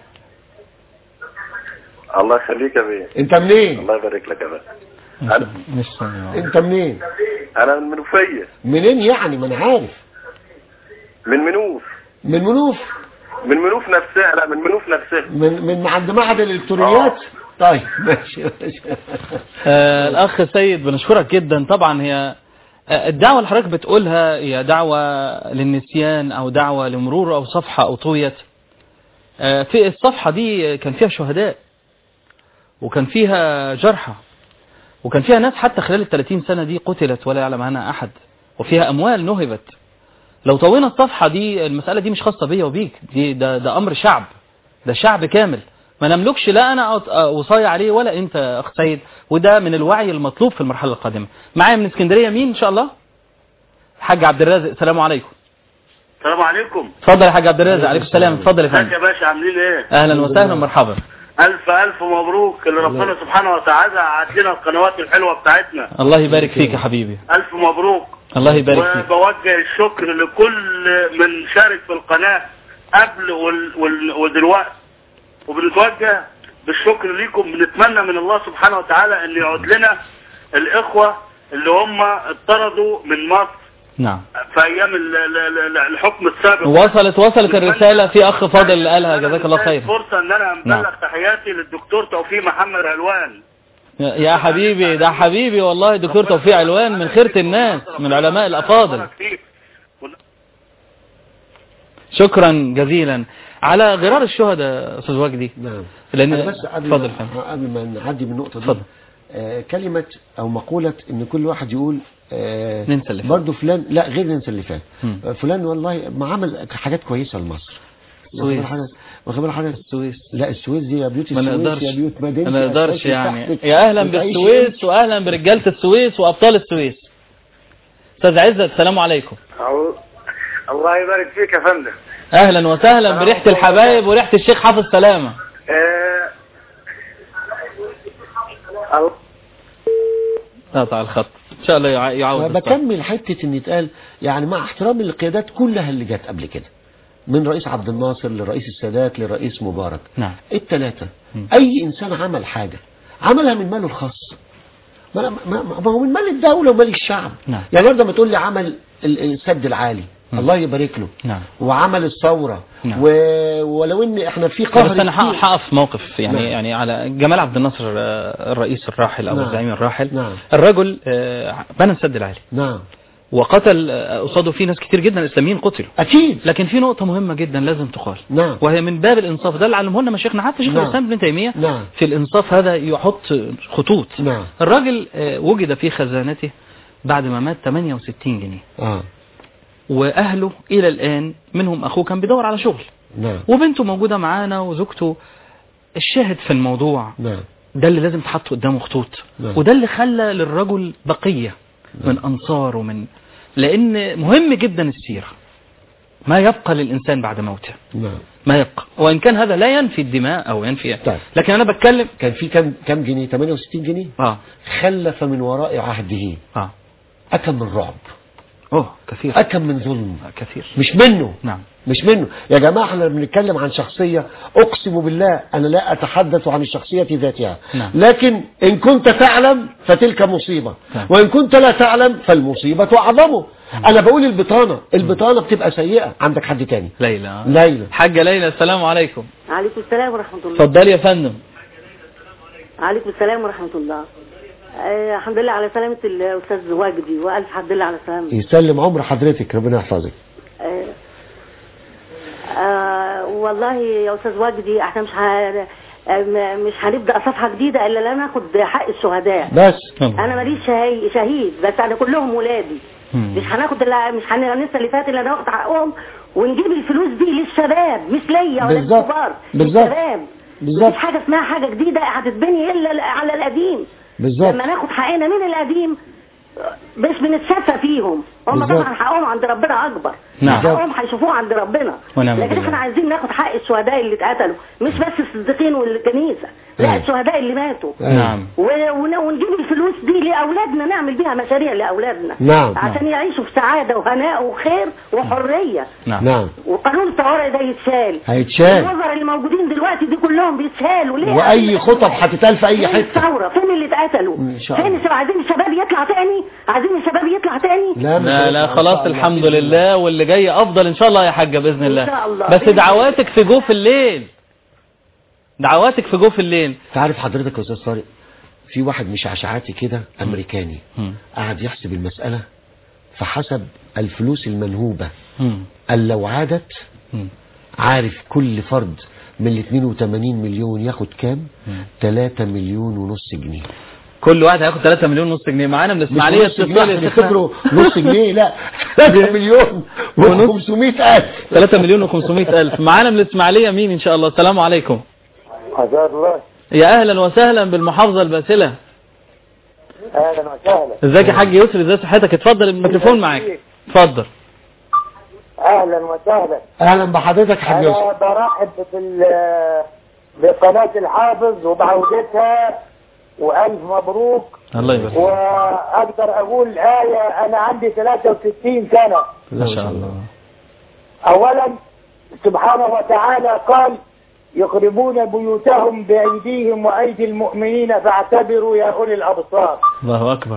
الله يخليك يا بيه انت منين الله يبارك لك يا بيه انا مش سامع. انت منين انا من منوفيه منين يعني ما انا عارف من منوف من منوف من منوف نفسها لا من منوف نفسها من من عند معهد الالكترونيات طيب ماشي ماشي آه الأخ سيد بنشكرك جدا طبعا هي آه، الدعوة اللي حضرتك بتقولها هي دعوة للنسيان أو دعوة لمرور أو صفحة أو طويت آه، في الصفحة دي كان فيها شهداء وكان فيها جرحى وكان فيها ناس حتى خلال الثلاثين سنة دي قتلت ولا يعلم عنها أحد وفيها أموال نهبت لو طوينا الصفحة دي المسألة دي مش خاصة بيا وبيك دي ده, ده أمر شعب ده شعب كامل ما نملكش لا أنا أط- وصاية عليه ولا أنت يا أخ سيد وده من الوعي المطلوب في المرحلة القادمة معايا من اسكندرية مين إن شاء الله حاج عبد الرازق السلام عليكم السلام عليكم اتفضل يا حاج عبد الرازق عليكم السلام اتفضل يا ازيك فندم يا باشا عاملين ايه اهلا وسهلا ومرحبا الف الف مبروك اللي ربنا سبحانه وتعالى عدينا القنوات الحلوه بتاعتنا الله يبارك فيك يا حبيبي الف مبروك الله يبارك فيك وبوجه الشكر لكل من شارك في القناه قبل وال... وال... ودلوقتي وبنتوجه بالشكر ليكم بنتمنى من الله سبحانه وتعالى ان يعود لنا الاخوه اللي هم اطردوا من مصر نعم في ايام ال- ال- ال- الحكم السابق وصلت وصلت الرسالة في أخ فاضل قالها جزاك الله خير فرصة ان انا نعم. ابلغ تحياتي للدكتور توفيق محمد علوان يا يا حبيبي ده حبيبي والله دكتور توفيق علوان من خيرة الناس من علماء الأفاضل شكرا جزيلا على غرار الشهداء أستاذ وجدي نعم لأن أنا بس قبل اتفضل ما, فندم. قبل ما نعدي من النقطة دي اتفضل. آه كلمة أو مقولة إن كل واحد يقول آه ننسى اللي فات. برضه فلان لا غير ننسى اللي فات مم. آه، فلان والله ما عمل حاجات كويسة لمصر السويس. واخد بالك- واخد بالك حضرتك السويس لا السويس دي يا بيوت ما السويس نقدرش يا بيوت مدينة ما نقدرش أساسي يعني تحتك. يا أهلا وتعيش بالسويس وأهلا برجالة السويس وأبطال السويس أستاذ عزت السلام عليكم الله يبارك فيك يا فندم أهلا وسهلا بريحة الحبايب وريحة الشيخ حافظ سلامة آه، الله قطع الخط إن شاء الله يع- يعود الصف. بكمل حتة ان يتقال يعني مع احترامي للقيادات كلها اللي جت قبل كده من رئيس عبد الناصر لرئيس السادات لرئيس مبارك نعم الثلاثة مم. اي انسان عمل حاجة عملها من ماله الخاص ما, ما, ما ما هو من مال الدولة ومال الشعب نعم. يعني برضه ما تقول لي عمل ال- السد العالي مم. الله يبارك له نعم وعمل الثورة نعم. و... ولو ان احنا في قهر بس انا كتير. هقف موقف يعني نعم. يعني على جمال عبد الناصر آه، الرئيس الراحل او نعم. الزعيم الراحل نعم. الرجل آه، بنى السد العالي نعم وقتل آه، قصاده في ناس كتير جدا اسلاميين قتلوا اكيد لكن في نقطة مهمة جدا لازم تقال نعم وهي من باب الانصاف ده اللي علمه لنا مشايخنا حتى شيخ نعم. الاسلام ابن تيمية نعم في الانصاف هذا يحط خطوط نعم الراجل آه، وجد في خزانته بعد ما مات 68 جنيه اه واهله الى الان منهم اخوه كان بيدور على شغل نعم وبنته موجودة معانا وزوجته الشاهد في الموضوع نعم ده اللي لازم تحط قدامه خطوط نعم. وده اللي خلى للرجل بقية من أنصار ومن لأن مهم جدا السيرة ما يبقى للإنسان بعد موته نعم ما يبقى وإن كان هذا لا ينفي الدماء أو ينفي طيب. لكن أنا بتكلم كان في كم كم جنيه 68 جنيه آه خلف من وراء عهده آه أكم من رعب أوه كثير أكم من ظلم كثير مش منه نعم مش منه يا جماعة احنا بنتكلم عن شخصية أقسم بالله أنا لا أتحدث عن الشخصية ذاتها نعم. لكن إن كنت تعلم فتلك مصيبة نعم. وإن كنت لا تعلم فالمصيبة أعظم أنا بقول البطانة البطانة بتبقى سيئة عندك حد تاني ليلى ليلى حاجة ليلى السلام عليكم عليكم السلام ورحمة الله اتفضلي يا فندم عليكم السلام ورحمة الله آه الحمد لله على سلامة الأستاذ واجدي وألف حمد لله على سلامته يسلم عمر حضرتك ربنا يحفظك آه آه والله يا أستاذ واجدي احنا مش ه... آه، م- مش هنبدأ صفحة جديدة إلا لما ناخد حق الشهداء بس أنا ماليش شهي- شهيد بس أنا كلهم ولادي مم. مش هناخد إلا مش هننسى اللي فات إلا ناخد حقهم ونجيب الفلوس دي للشباب مش ليا ولا بالظبط. للكبار بالظبط. للشباب بالظبط. مفيش حاجة اسمها حاجة جديدة هتتبني إلا على القديم بالظبط لما ناخد حقنا من القديم مش بنتشفى فيهم هم بالظبط. طبعا حقهم عند ربنا اكبر نعم. حقهم هيشوفوه عند ربنا ونعم لكن بالله. احنا عايزين ناخد حق الشهداء اللي اتقتلوا مش بس الصديقين والكنيسه لا أيوة. الشهداء اللي ماتوا نعم و- ون- ونجيب الفلوس دي لاولادنا نعمل بيها مشاريع لاولادنا نعم. عشان يعيشوا في سعاده وهناء وخير وحريه نعم نعم وقانون الطوارئ ده يتشال هيتشال الوزراء اللي موجودين دلوقتي دي كلهم بيتشالوا ليه وأي خطب هتتقال في أي فين حتة الثوره فين اللي اتقتلوا إن شاء فين الله. الشباب عايزين الشباب يطلع تاني عايزين الشباب يطلع تاني لا مش لا لا هينفع. إن خلاص شاء الله. الحمد لله واللي جاي افضل ان شاء الله يا حاجة باذن الله إن شاء الله. بس بإذن دعواتك في جوف الليل دعواتك في جوف الليل تعرف حضرتك يا استاذ طارق في واحد مش عشعاتي كده امريكاني مم. قعد يحسب المسألة فحسب الفلوس المنهوبة مم. قال لو عادت مم. عارف كل فرد من ال 82 مليون ياخد كام 3 مليون ونص جنيه كل واحد هياخد 3 مليون ونص جنيه معانا من مش الاسماعيليه نص جنيه اتصال يا احنا شيخنا. نفتكره نص جنيه لا 3 مليون و500 الف 3 مليون و500 الف معانا من الاسماعيليه مين ان شاء الله السلام عليكم عزاد الله يا اهلا وسهلا بالمحافظه الباسله اهلا وسهلا ازيك يا حاج يسري ازي صحتك اتفضل الميكروفون معاك اتفضل اهلا وسهلا اهلا بحضرتك يا حاج يوسف انا برحب بال بقناة الحافظ وبعودتها والف مبروك الله يبارك واقدر اقول آية انا عندي 63 سنة ما شاء الله اولا سبحانه وتعالى قال يخربون بيوتهم بايديهم وايدي المؤمنين فاعتبروا يا اولي الابصار الله أكبر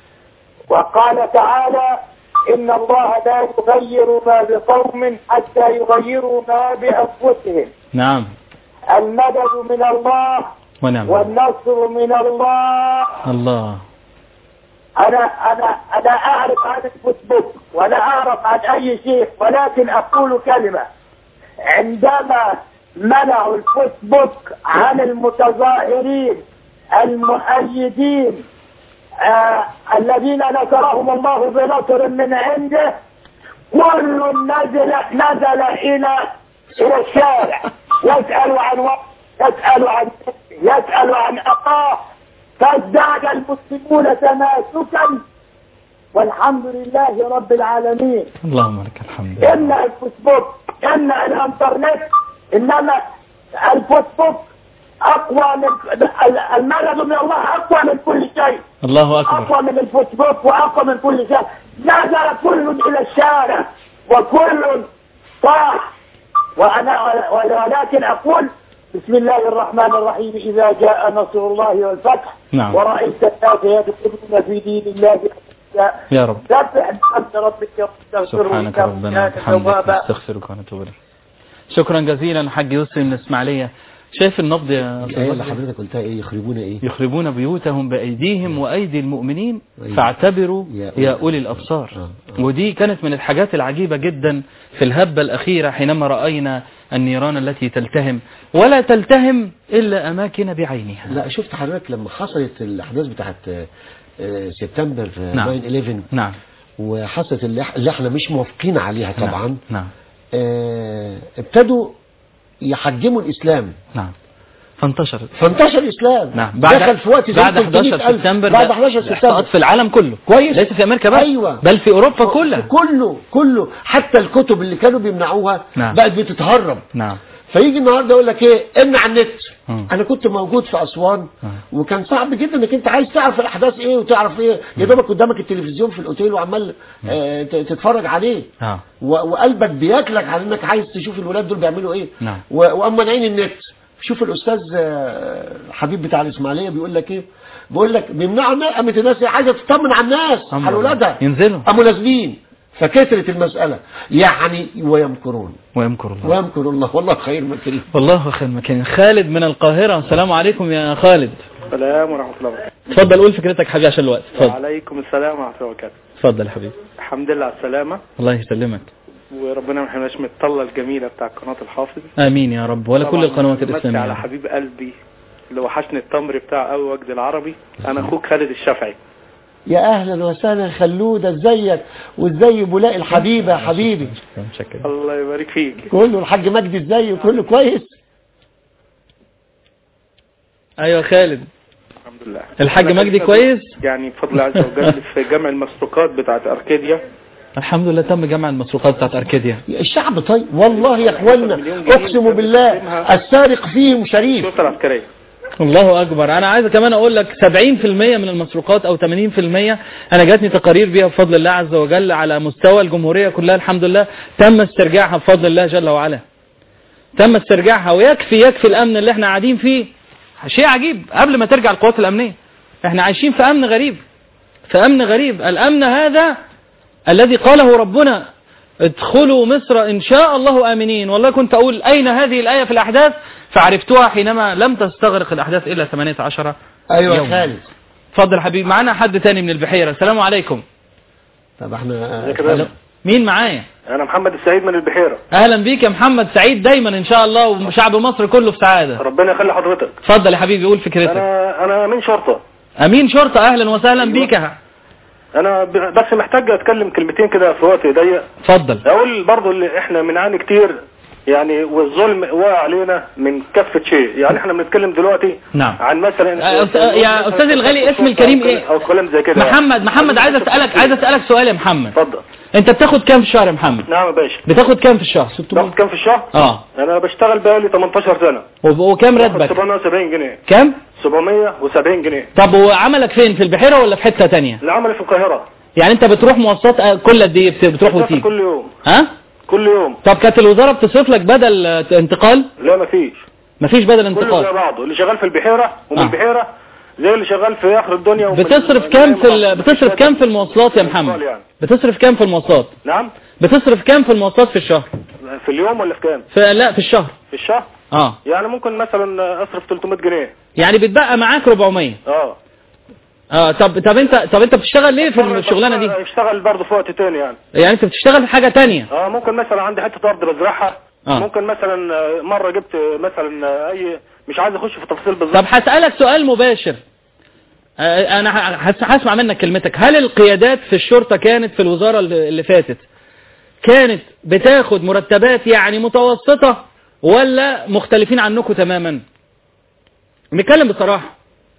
وقال تعالى إن الله لا يغير ما بقوم حتى يغيروا ما بأنفسهم نعم المدد من الله ونعم والنصر من الله الله أنا أنا أنا أعرف عن الفيسبوك ولا أعرف عن أي شيء ولكن أقول كلمة عندما منعوا الفيسبوك عن المتظاهرين المؤيدين آه الذين نصرهم الله بنصر من عنده كل نزل نزل الى الى الشارع يسأل عن وقت يسأل عن يسأل عن اخاه فازداد المسلمون تماسكا والحمد لله رب العالمين اللهم لك الحمد إلا الفيسبوك إلا الانترنت إنما الفيسبوك أقوى من المدد من الله أقوى من كل شيء الله أكبر أقوى من الفيسبوك وأقوى من كل شيء نزل كل إلى الشارع وكل صاح وأنا ولكن أقول بسم الله الرحمن الرحيم إذا جاء نصر الله والفتح نعم. ورأيت الناس يدخلون في دين الله أفواجا يا رب سبح بحمد ربك واستغفره سبحانك إنه ربنا كان وبحمدك توابا. نستغفرك ونتوب إليك شكرا جزيلا حاج يوسف من الإسماعيلية شايف النبض يا أستاذ الآية اللي بكر؟ حضرتك قلتها ايه يخربون ايه يخربون بيوتهم بأيديهم وأيدي المؤمنين أيوة. فاعتبروا يا يا أولي أولي الأبصار آه، آه. ودي كانت من الحاجات العجيبة جدا في الهبة الأخيرة حينما رأينا النيران التي تلتهم ولا تلتهم إلا أماكن بعينها لا شفت حضرتك لما حصلت الاحداث بتاعت آه، آه، سبتمبر في نعم. 9 11 نعم وحصلت اللي إح- اللي احنا مش موافقين عليها طبعا نعم نعم, آه، ابتدوا يحجموا الاسلام نعم. فانتشرت فانتشر الاسلام نعم بعد دخل في وقت زي بعد 11 300,000 سبتمبر بعد ده 11 الاحصاءات سبتمبر في العالم كله كويس ليس في أمريكا بس أيوة. بل في أوروبا كلها كله كله كله حتى الكتب اللي كانوا بيمنعوها نعم. بقت بتتهرب نعم فيجي النهارده يقول لك ايه امنع النت مم. انا كنت موجود في اسوان مم. وكان صعب جدا انك انت عايز تعرف الاحداث ايه وتعرف ايه يا دوبك قدامك التلفزيون في الاوتيل وعمال آه ت- تتفرج عليه آه. و- وقلبك بياكلك على انك عايز تشوف الولاد دول بيعملوا ايه نعم. و- واما نعين النت شوف الاستاذ آه، حبيب بتاع الاسماعيليه بيقول لك ايه بيقول لك بيمنعوا الناس قامت الناس عايزه تطمن على الناس أمر على الله. اولادها ينزلوا قاموا نازلين فكثرت المساله يعني ويمكرون ويمكر الله ويمكر الله والله خير مكرين والله خير مكان خالد من القاهرة السلام عليكم يا خالد السلام ورحمة الله وبركاته اتفضل قول فكرتك حاجة عشان الوقت اتفضل وعليكم السلام ورحمة الله وبركاته اتفضل يا حبيبي الحمد لله على السلامة الله يسلمك وربنا ما يحرمناش من الطلة الجميلة بتاع قناة الحافظ آمين يا رب ولا كل طبعاً القنوات بمسي الإسلامية على حبيب قلبي اللي وحشني التمر بتاع قوي وجد العربي أنا أخوك خالد الشافعي يا اهلا وسهلا خلوده ازيك وازاي بولاء الحبيبه يا حبيبي متشكر الله يبارك فيك كله الحاج مجدي ازاي كله كويس ايوه خالد الحمد لله الحاج أنا مجدي كنت كويس يعني بفضل الله عز وجل في جمع المسروقات بتاعت أركاديا الحمد لله تم جمع المسروقات بتاعت اركاديا الشعب طيب والله يا اخوانا اقسم بالله السارق فيهم شريف الشرطة العسكرية الله اكبر انا عايز كمان اقول لك 70% من المسروقات او 80% انا جاتني تقارير بيها بفضل الله عز وجل على مستوى الجمهورية كلها الحمد لله تم استرجاعها بفضل الله جل وعلا تم استرجاعها ويكفي يكفي الامن اللي احنا قاعدين فيه شيء عجيب قبل ما ترجع القوات الامنية احنا عايشين في امن غريب في امن غريب الامن هذا الذي قاله ربنا ادخلوا مصر ان شاء الله امنين والله كنت اقول اين هذه الايه في الاحداث فعرفتها حينما لم تستغرق الاحداث الا 18 ايوه يا يوما. خالد اتفضل يا حبيبي معانا حد تاني من البحيرة السلام عليكم طب احنا ازيك يا باشا؟ مين معايا أنا محمد السعيد من البحيرة اهلا بيك يا محمد سعيد دايما ان شاء الله وشعب مصر كله في سعادة ربنا يخلي حضرتك اتفضل يا حبيبي قول فكرتك أنا أنا من شرطة امين شرطة اهلا وسهلا بيك يا أنا ب- بس محتاج أتكلم كلمتين كده في وقت ضيق اتفضل اقول برضو اللي احنا بنعاني كتير يعني والظلم واقع علينا من كافة شيء يعني احنا بنتكلم دلوقتي نعم. عن مثلا أه، أست- يا أستاذ الغالي اسم الكريم إيه؟ او كلام زي كده محمد محمد عايز اسالك عايز اسالك سؤال يا محمد اتفضل انت بتاخد كام في الشهر يا محمد نعم يا باشا بتاخد كام في الشهر باخد كام في الشهر اه انا بشتغل بقالي 18 سنه وب- وكام باخد راتبك 770 جنيه كام 770 جنيه طب وعملك فين في البحيرة ولا في حتة تانية العمل في القاهره يعني انت بتروح مواصلات آه، كل قد ايه بت- بتروح بسافر وتيجي كل يوم ها كل يوم طب كانت الوزارة بتصرف لك بدل آه، انتقال لا مفيش مفيش بدل كله زي انتقال بعضه اللي شغال في البحيره ومن آه. البحيره زي اللي شغال في اخر الدنيا ومن- بتصرف كام في ال... بتصرف كام في المواصلات يا محمد يعني. بتصرف كام في المواصلات نعم بتصرف كام في المواصلات في الشهر في اليوم ولا في كام في لا في الشهر في الشهر اه يعني ممكن مثلا اصرف 300 جنيه يعني بتبقى معاك 400 اه اه طب طب انت طب انت بتشتغل ليه في الشغلانه دي اشتغل برضه في وقت تاني يعني يعني انت بتشتغل في حاجه تانية اه ممكن مثلا عندي حته ارض بزرعها آه. ممكن مثلا آه، مره جبت مثلا آه، اي مش عايز اخش في تفاصيل بالظبط طب هسألك سؤال مباشر آه، انا ه- هس- هسمع منك كلمتك هل القيادات في الشرطة كانت في الوزارة اللي اللي فاتت كانت بتاخد مرتبات يعني متوسطة ولا مختلفين عنكم تماما نتكلم بصراحة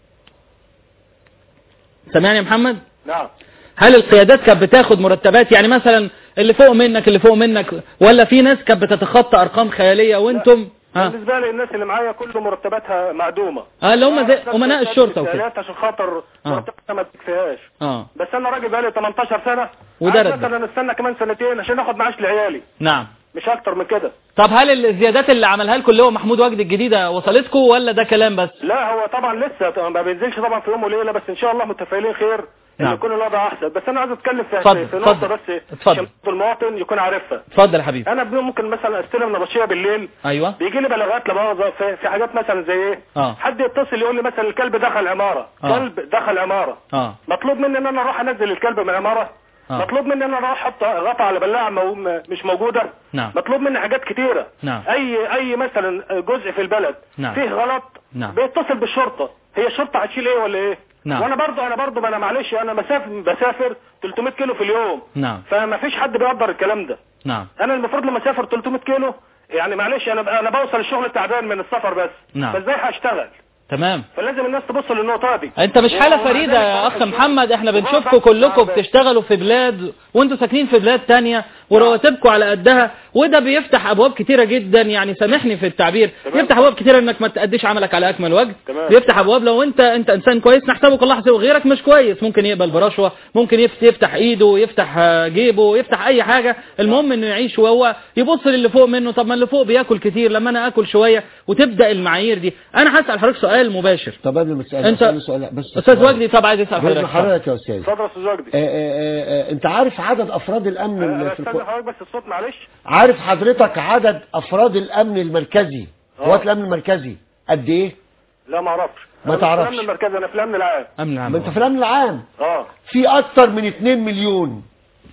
سامعني يا محمد نعم هل القيادات كانت بتاخد مرتبات يعني مثلا اللي فوق منك اللي فوق منك ولا في ناس كانت بتتخطى ارقام خيالية وانتم ها بالنسبه لي الناس اللي معايا كل مرتباتها معدومه اه اللي هم زي آه، امناء الشرطة وكده استقلالات عشان خاطر آه. مرتباتها ما تكفيهاش اه بس انا راجل بقالي 18 سنه وده عايز رد. مثلا استنى كمان سنتين عشان اخد معاش لعيالي نعم مش اكتر من كده طب هل الزيادات اللي عملها لكم اللي هو محمود وجدي الجديدة وصلتكم ولا ده كلام بس لا هو طبعا لسه ما بينزلش طبعا في يوم وليله بس ان شاء الله متفائلين خير ان نعم. يكون الوضع احسن بس انا عايز اتكلم في اتفضل، في نقطه اتفضل، بس اتفضل. عشان المواطن يكون عارفها اتفضل يا حبيبي انا بنوم ممكن مثلا استلم نبطشيه بالليل ايوه بيجي لي بلاغات لمؤاخذه في, في حاجات مثلا زي ايه اه حد يتصل يقول لي مثلا الكلب دخل عماره آه. كلب دخل عماره اه مطلوب مني ان انا اروح انزل الكلب من العماره آه. مطلوب مني ان انا اروح احط غطا على بلاعه مو- م- مش موجوده نعم مطلوب مني حاجات كتيره نعم اي اي مثلا جزء في البلد نعم. فيه غلط نعم بيتصل بالشرطه هي الشرطه هتشيل ايه ولا ايه نعم. وانا برضو انا برضو ما انا معلش انا بسافر بسافر 300 كيلو في اليوم نعم فما فيش حد بيقدر الكلام ده نعم انا المفروض لما اسافر 300 كيلو يعني معلش انا انا بوصل الشغل تعبان من السفر بس نعم. فازاي هشتغل تمام فلازم الناس تبص للنقطه دي انت مش حالة ومع فريدة ذلك يا بروح اخ الشغل. محمد احنا وبروح بنشوفكم بس- كلكم آه، بس. بتشتغلوا في بلاد وانتوا ساكنين في بلاد تانية ورواتبكم على قدها وده بيفتح ابواب كتيرة جدا يعني سامحني في التعبير تمام. يفتح ابواب كتيرة انك ما تأديش عملك على اكمل وجه تمام. بيفتح ابواب لو انت انت انسان كويس نحسبك الله حسيب غيرك مش كويس ممكن يقبل برشوة ممكن يفت- يفتح ايده يفتح آه، جيبه يفتح اي حاجة المهم انه يعيش وهو يبص للي فوق منه طب ما اللي فوق بياكل كتير لما انا اكل شوية وتبدأ المعايير دي انا هسأل حضرتك سؤال مباشر طب قبل ما تسأل انت- أسأل سؤال بس استاذ وجدي طب عايز يسأل بإذن حضرتك حضرتك يا أستاذ اتفضل يا استاذ وجدي آه، آه، آه، أنت عارف عدد أفراد الأمن اللي انا في استنى الكو... حضرتك بس الصوت معلش عارف حضرتك عدد أفراد الأمن المركزي آه. قوات الأمن المركزي قد إيه؟ لا ما اعرفش ما أنا مش تعرفش. في الامن المركزي انا في الامن العام امن عام ما أنت في الأمن العام اه في أكتر من 2 مليون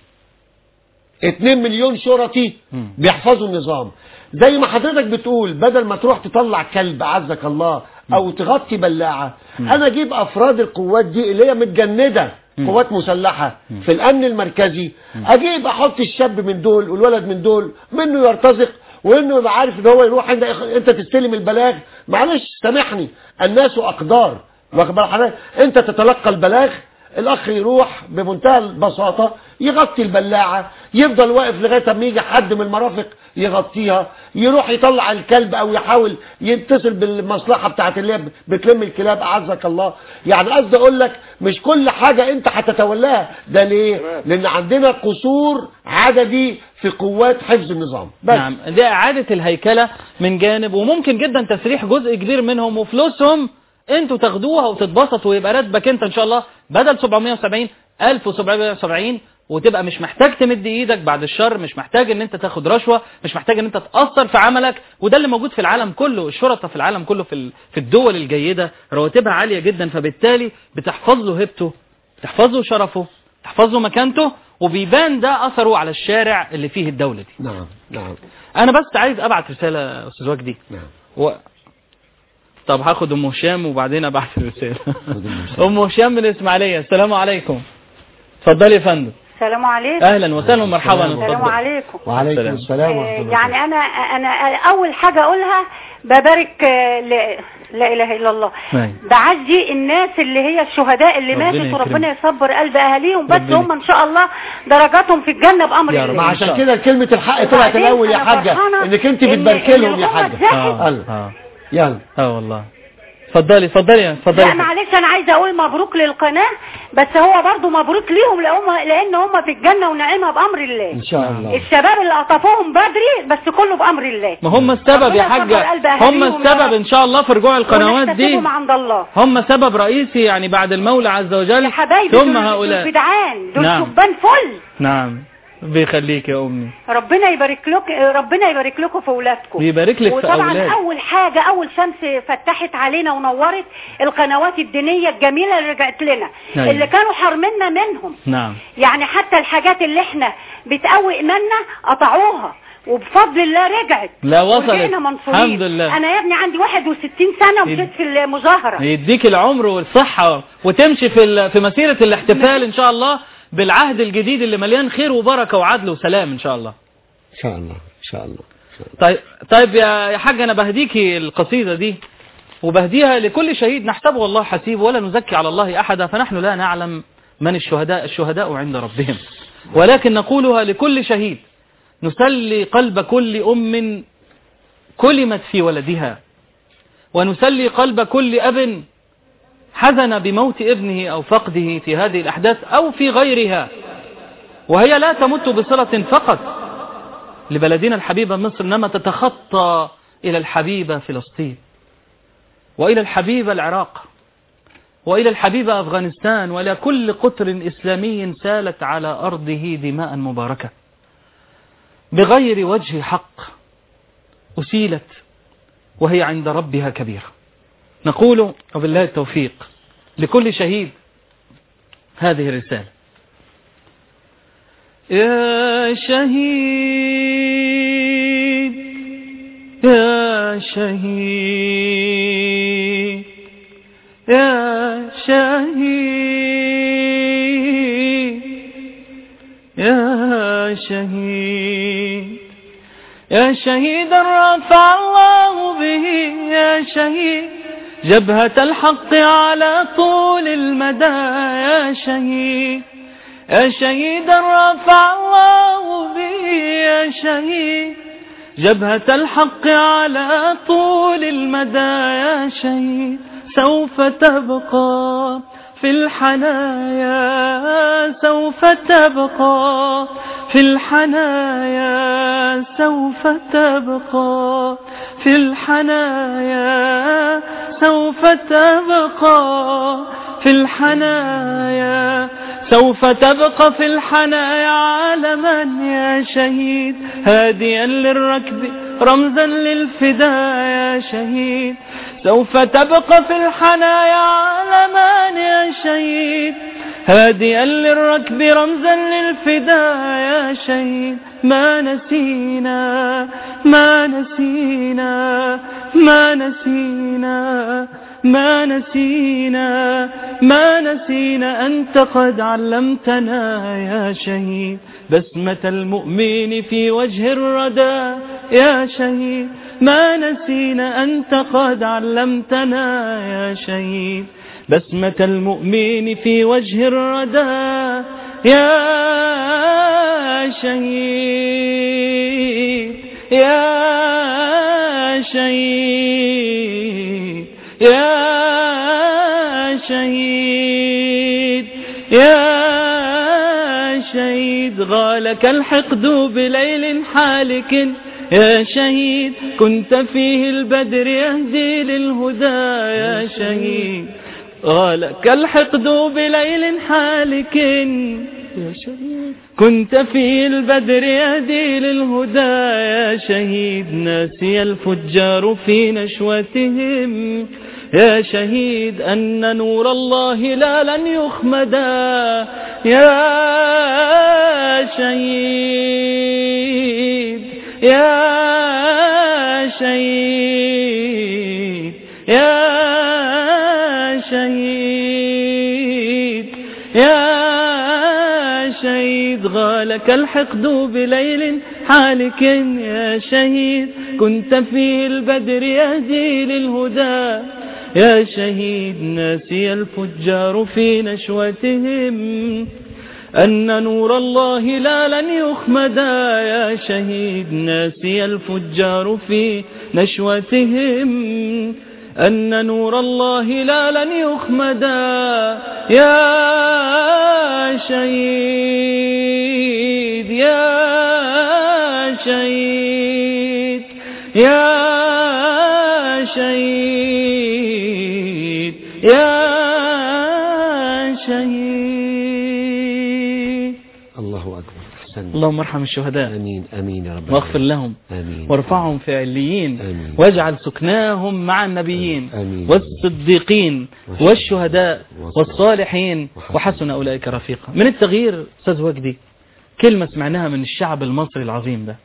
2 مليون شرطي مم. بيحفظوا النظام زي ما حضرتك بتقول بدل ما تروح تطلع كلب عزك الله او تغطي بلاعة انا اجيب افراد القوات دي اللي هي متجندة قوات مسلحة في الامن المركزي اجيب احط الشاب من دول والولد من دول منه يرتزق وانه يبقى عارف ان هو يروح عند انت تستلم البلاغ معلش سامحني الناس اقدار واخد بال حضرتك انت تتلقى البلاغ الاخ يروح بمنتهى البساطة يغطي البلاعة يفضل واقف لغاية ما يجي حد من المرافق يغطيها يروح يطلع الكلب او يحاول يتصل بالمصلحة بتاعت اللي هي بتلم الكلاب اعزك الله يعني قصدي اقول لك مش كل حاجة انت هتتولاها ده ليه لان عندنا قصور عددي في قوات حفظ النظام بس نعم دي إعادة الهيكلة من جانب وممكن جدا تسريح جزء كبير منهم وفلوسهم انتوا تاخدوها وتتبسطوا ويبقى راتبك انت ان شاء الله بدل 770 1770 وتبقى مش محتاج تمد ايدك بعد الشر مش محتاج ان انت تاخد رشوة مش محتاج ان انت تأثر في عملك وده اللي موجود في العالم كله الشرطة في العالم كله في ال- في الدول الجيدة رواتبها عالية جدا فبالتالي بتحفظ له هيبته بتحفظ له شرفه بتحفظ له مكانته وبيبان ده اثره على الشارع اللي فيه الدولة دي نعم نعم انا بس عايز ابعت رسالة يا استاذ وجدي نعم و... طب هاخد ام هشام وبعدين ابعت الرسالة خد أم هشام. ام هشام من الاسماعيلية السلام عليكم اتفضلي يا فندم السلام عليكم اهلا وسهلا ومرحبا السلام اتفضل عليكم وعليكم السلام ورحمة آه، الله يعني انا انا اول حاجه اقولها ببارك آه، ل- لا اله الا الله أيوة. بعزي الناس اللي هي الشهداء اللي ربنا ماتت يكرمك. وربنا يصبر قلب اهاليهم بس ربنا هم ان شاء الله درجاتهم في الجنه بامر يا رب. الله ما عشان كده كلمة الحق طلعت وبعدين الأول يا أنا حاجة فرحانة إنك أنت إن- بتباركي إن لهم يا الأمة حاجة اتزاحت. اه يلا اه يلا اه والله اتفضلي اتفضلي اتفضلي لا معلش انا عايزه اقول مبروك للقناه بس هو برضو مبروك ليهم لأهم لان هم في الجنه ونعيمها بامر الله إن شاء الله الشباب اللي قطفوهم بدري بس كله بامر الله ما هم السبب يا ربنا حاجة يصبر قلب هم أهاليهم يا السبب رب. ان شاء الله في رجوع القنوات دي ونحتسبهم عند الله هم سبب رئيسي يعني بعد المولى عز وجل يا حبايبي ثم دول- دول هؤلاء جدعان دول نعم. شبان فل نعم بيخليك يا امي ربنا يبارك لك ربنا يبارك لكم في اولادكم ويبارك لك في وطبعا أولادك. اول حاجه اول شمس فتحت علينا ونورت القنوات الدينيه الجميله اللي رجعت لنا أيوة. اللي كانوا حارميننا منهم نعم يعني حتى الحاجات اللي احنا بتقوي ايماننا قطعوها وبفضل الله رجعت لا وصلت ورجعنا منصورين الحمد لله انا يا ابني عندي 61 سنه ومشيت في المظاهره يديك العمر والصحة وتمشي في ال- في مسيرة الاحتفال ان شاء الله بالعهد الجديد اللي مليان خير وبركة وعدل وسلام ان شاء الله إن شاء الله إن شاء الله طيب طيب يا يا حاج انا بهديكي القصيدة دي وبهديها لكل شهيد نحسبه الله حسيب ولا نزكي على الله احدا فنحن لا نعلم من الشهداء الشهداء عند ربهم ولكن نقولها لكل شهيد نسلي قلب كل ام كلمت في ولدها ونسلي قلب كل اب حزن بموت ابنه او فقده في هذه الاحداث او في غيرها وهي لا تمت بصلة فقط لبلدنا الحبيبة مصر إنما تتخطى إلى الحبيبة فلسطين وإلى الحبيبة العراق وإلى الحبيبة أفغانستان وإلى كل قطر إسلامي سالت على أرضه دماء مباركة بغير وجه حق أسيلت وهي عند ربها كبيرة نقول وبالله التوفيق لكل شهيد هذه الرسالة يا شهيد يا شهيد يا شهيد يا شهيد يا شهيدا رفع الله به يا شهيد جبهة الحق على طول المدى يا شهيد يا شهيدا رفع الله به يا شهيد جبهة الحق على طول المدى يا شهيد سوف تبقى في الحنايا سوف تبقى في الحنايا سوف تبقى في الحنايا سوف تبقى في الحنايا سوف تبقى في الحنايا عالما يا شهيد هاديا للركب رمزا للفداء يا شهيد سوف تبقى في الحنايا عالما يا شهيد هاديا للركب رمزا للفداء يا شهيد ما نسينا ما نسينا ما نسينا ما نسينا ما نسينا أنت قد علمتنا يا شهيد بسمة المؤمن في وجه الردى يا شهيد ما نسينا أنت قد علمتنا يا شهيد بسمة المؤمن في وجه الردى يا شهيد يا شهيد يا شهيد يا شهيد غالك الحقد بليل حالك يا شهيد كنت فيه البدر يهدي للهدى يا شهيد غالك الحقد بليل حالك يا شهيد كنت في البدر يهدي للهدى يا شهيد ناسي الفجار في نشوتهم يا شهيد أن نور الله لا لن يخمدا يا شهيد يا شهيد يا شهيد يا شهيد شهيد غالك الحقد بليل حالك يا شهيد كنت في البدر يهدي للهدى يا شهيد ناسي الفجار في نشوتهم أن نور الله لا لن يخمدا يا شهيد ناسي الفجار في نشوتهم أن نور الله لا لن يخمدا يا شهيد يا شهيد يا شهيد يا شهيد الله أكبر أحسن اللهم ارحم الشهداء آمين آمين يا رب واغفر لهم آمين وارفعهم في عليين آمين. واجعل سكناهم مع النبيين آمين. والصديقين والشهداء والصالحين وحسن أولئك رفيقا من التغيير أستاذ وجدي كلمة سمعناها من الشعب المصري العظيم ده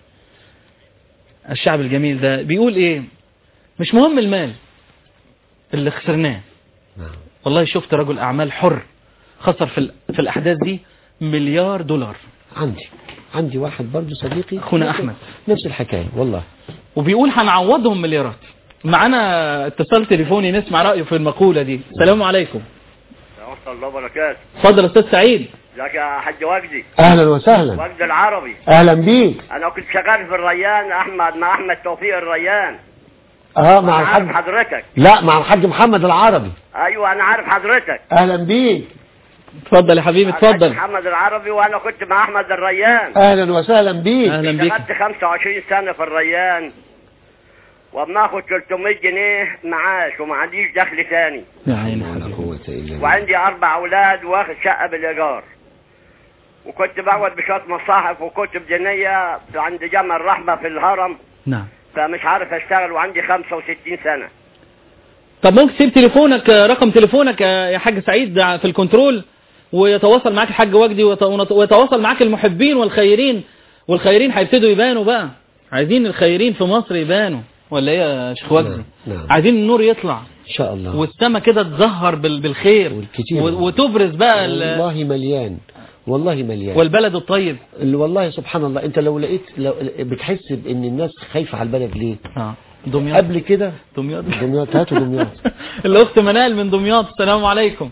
الشعب الجميل ده بيقول ايه مش مهم المال اللي خسرناه والله شفت رجل أعمال حر خسر في, ال- في الأحداث دي مليار دولار عندي عندي واحد برضه صديقي أخونا نفس- أحمد. نفس الحكاية والله وبيقول هنعوضهم مليارات معانا اتصال تليفوني نسمع رأيه في المقولة دي السلام عليكم ورحمة الله وبركاته اتفضل استاذ سعيد ازيك يا حاج وجدي أهلا وسهلا وجدي العربي أهلا بيك انا كنت شغال في الريان احمد مع احمد توفيق الريان اه مع انا عارف الحاج حضرتك لا مع الحاج محمد العربي ايوه انا عارف حضرتك أهلا بيك اتفضل يا حبيبي الحاج اتفضل محمد العربي وانا كنت مع احمد الريان أهلا وسهلا بيك اهلا بيك اشتغلت 25 سنة في الريان وبناخد 300 جنيه معاش وما عنديش دخل تاني يا عيني ولا قوة إلا بالله وعندي اربع اولاد واخد شقة بالايجار وكنت بقعد بشوية مصاحف وكتب دينية عند جامع الرحمة في الهرم نعم فمش عارف اشتغل وعندي 65 سنة طب ممكن تسيب تليفونك رقم تليفونك يا حاج سعيد في الكنترول ويتواصل معاك الحاج وجدي ويت- ويتواصل معاك المحبين والخيرين والخيرين هيبتدوا يبانوا بقى عايزين الخيرين في مصر يبانوا ولا ايه يا شيخ وجدي نعم عايزين النور يطلع إن شاء الله والسما كده تزهر بال- بالخير والكتير. و- وتبرز بقى ال- والله مليان والله مليان والبلد الطيب اللي والله سبحان الله انت لو لقيت لو بتحس بان الناس خايفه على البلد ليه اه دمياط قبل كده دمياط دمياط هاتوا دمياط الاخت منال من دمياط السلام عليكم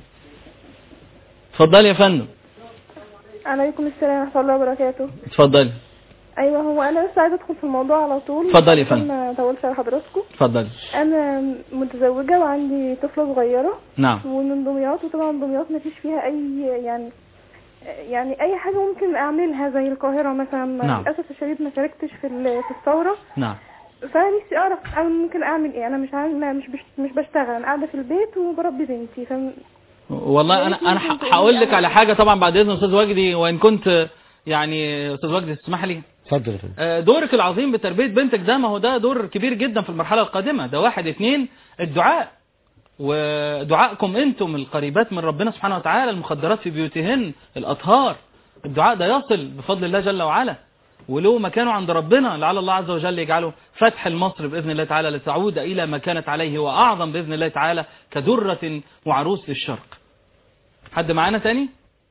اتفضلي يا فندم عليكم السلام ورحمة الله وبركاته اتفضلي أيوة هو أنا بس عايزة أدخل في الموضوع على طول اتفضلي يا عشان فندم. ما أطولش على حضراتكم اتفضلي أنا متزوجة وعندي طفلة صغيرة نعم ومن دمياط وطبعا دمياط ما فيش فيها أي يعني يعني أي حاجة ممكن أعملها زي القاهرة مثلا نعم. للأسف الشديد ما شاركتش في ال- في الثورة نعم فأنا نفسي أعرف أنا ممكن أعمل إيه أنا مش عارف مش بش- مش بشتغل أنا قاعدة في البيت وبربي بنتي ف والله انا انا ح- هقول لك على حاجه طبعا بعد اذن استاذ وجدي وان كنت يعني استاذ وجدي تسمح لي اتفضل يا فندم آه، دورك العظيم بتربيه بنتك ده ما هو ده دور كبير جدا في المرحله القادمه ده واحد اتنين الدعاء ودعائكم انتم القريبات من ربنا سبحانه وتعالى المخدرات في بيوتهن الاطهار الدعاء ده يصل بفضل الله جل وعلا وله مكانه عند ربنا لعل الله عز وجل يجعله فتح لمصر بإذن الله تعالى لتعود إلى ما كانت عليه وأعظم بإذن الله تعالى كدرة وعروس للشرق حد معانا تاني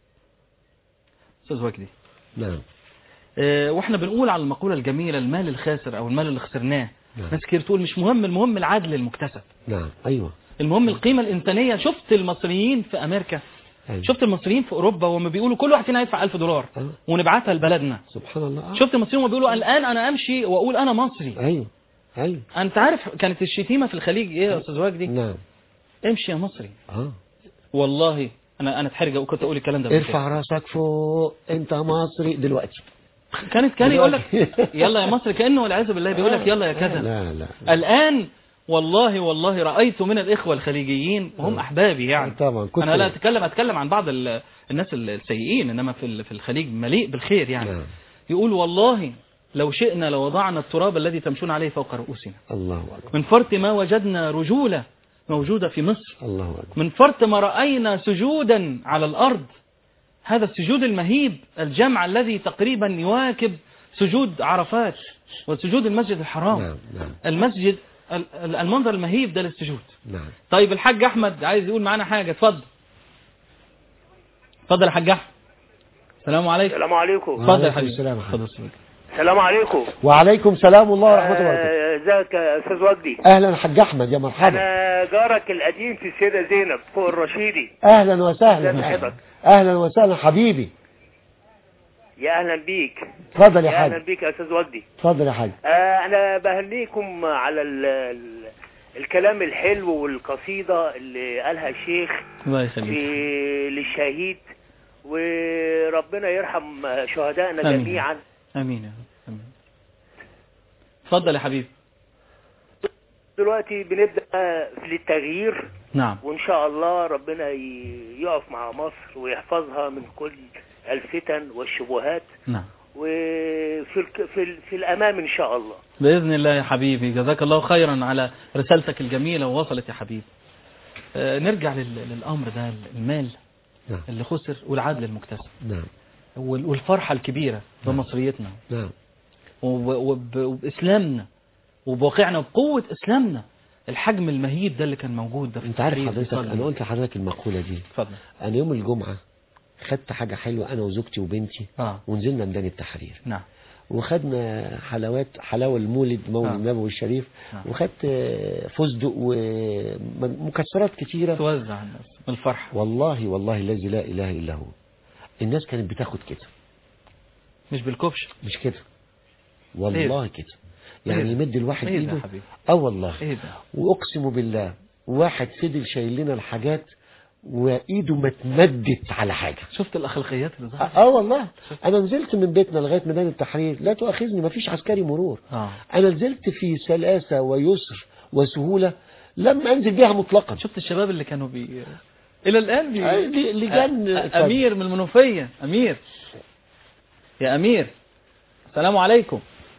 أستاذ وجدي نعم آه، واحنا بنقول على المقولة الجميلة المال الخاسر او المال اللي خسرناه نعم. ناس كتير تقول مش مهم المهم العدل المكتسب نعم ايوه المهم القيمة الإنسانية شفت المصريين في أمريكا أيوة. شفت المصريين في أوروبا وهم بيقولوا كل واحد فينا هيدفع 1000 دولار آه. ونبعتها لبلدنا سبحان الله آه. شفت المصريين وهم بيقولوا الآن أنا أمشي وأقول أنا مصري ايوه ايوه أنت عارف كانت الشتيمة في الخليج إيه يا أستاذ وجدي نعم امشي يا مصري اه والله أنا أنا اتحرج وكنت أقول الكلام ده قبل ارفع راسك فوق انت مصري دلوقتي كده. كانت كان يقول لك يلا يا مصري كأنه والعياذ بالله بيقول لك يلا يا كذا لا لا الآن والله والله رأيت من الإخوة الخليجيين وهم أحبابي يعني طبعا كنت أنا لا أتكلم أتكلم عن بعض ال- الناس السيئين إنما في ال- في الخليج مليء بالخير يعني نعم. يقول والله لو شئنا لوضعنا التراب الذي تمشون عليه فوق رؤوسنا الله اكبر من فرط ما وجدنا رجولة موجودة في مصر الله اكبر من فرط ما رأينا سجودا على الأرض هذا السجود المهيب الجمع الذي تقريبا يواكب سجود عرفات وسجود المسجد الحرام نعم نعم المسجد ال- ال- المنظر المهيب ده للسجود نعم طيب الحاج احمد عايز يقول معانا حاجه اتفضل اتفضل يا حاج احمد السلام عليكم السلام عليكم اتفضل يا وعليكم حبيبي السلام ورحمة اتفضل سيدي. السلام عليكم وعليكم سلام الله ورحمة الله وبركاته آه، ازيك يا استاذ وجدي اهلا حاج احمد يا مرحبا انا جارك القديم في السيده زينب فوق الرشيدي اهلا ازي وسهلا صحتك اهلا وسهلا حبيبي يا اهلا بيك اتفضل يا يا اهلا حاج بيك يا استاذ وجدي اتفضل يا حاج آه انا بهنيكم على ال ال الكلام الحلو والقصيده اللي قالها الشيخ الله يخليك في للشهيد وربنا يرحم شهدائنا آمين. جميعا امين يا رب امين اتفضل يا حبيبي دلوقتي بنبدا في التغيير نعم وان شاء الله ربنا ي- يقف مع مصر ويحفظها من كل الفتن والشبهات نعم وفي الك... في, ال... في الامام ان شاء الله بإذن الله يا حبيبي جزاك الله خيرا على رسالتك الجميلة ووصلت يا حبيبي آه، نرجع لل- للأمر ده المال نعم. اللي خسر والعدل المكتسب نعم وال- والفرحة الكبيرة بمصريتنا نعم وب- وب- وبإسلامنا وبواقعنا وبقوة إسلامنا الحجم المهيب ده اللي كان موجود ده في انت عارف التحرير حضرتك بيصلي. انا قلت لحضرتك المقولة دي اتفضل انا يوم الجمعة خدت حاجة حلوة انا وزوجتي وبنتي اه ونزلنا ميدان التحرير نعم وخدنا حلوات حلاوة المولد مولد آه. النبوي الشريف نعم. وخدت آه، فستق ومكسرات كتيرة توزع على الناس من الفرحة والله والله الذي لا إله إلا هو الناس كانت بتاخد كده مش بالكبش مش كده والله كده إيه يعني ده؟ يمد الواحد إيه ده ايده يا حبيبي؟ اه والله ايه ده واقسم بالله واحد فضل شايل لنا الحاجات وايده ما اتمدت على حاجه شفت الأخلاقيات اللي ظهرت اه والله انا نزلت من بيتنا لغايه ميدان التحرير لا تؤاخذني ما فيش عسكري مرور اه انا نزلت في سلاسه ويسر وسهوله لم انزل بها مطلقا شفت الشباب اللي كانوا بي الى الان بي... آه، دي- لجان- أ- امير من المنوفيه امير يا امير السلام عليكم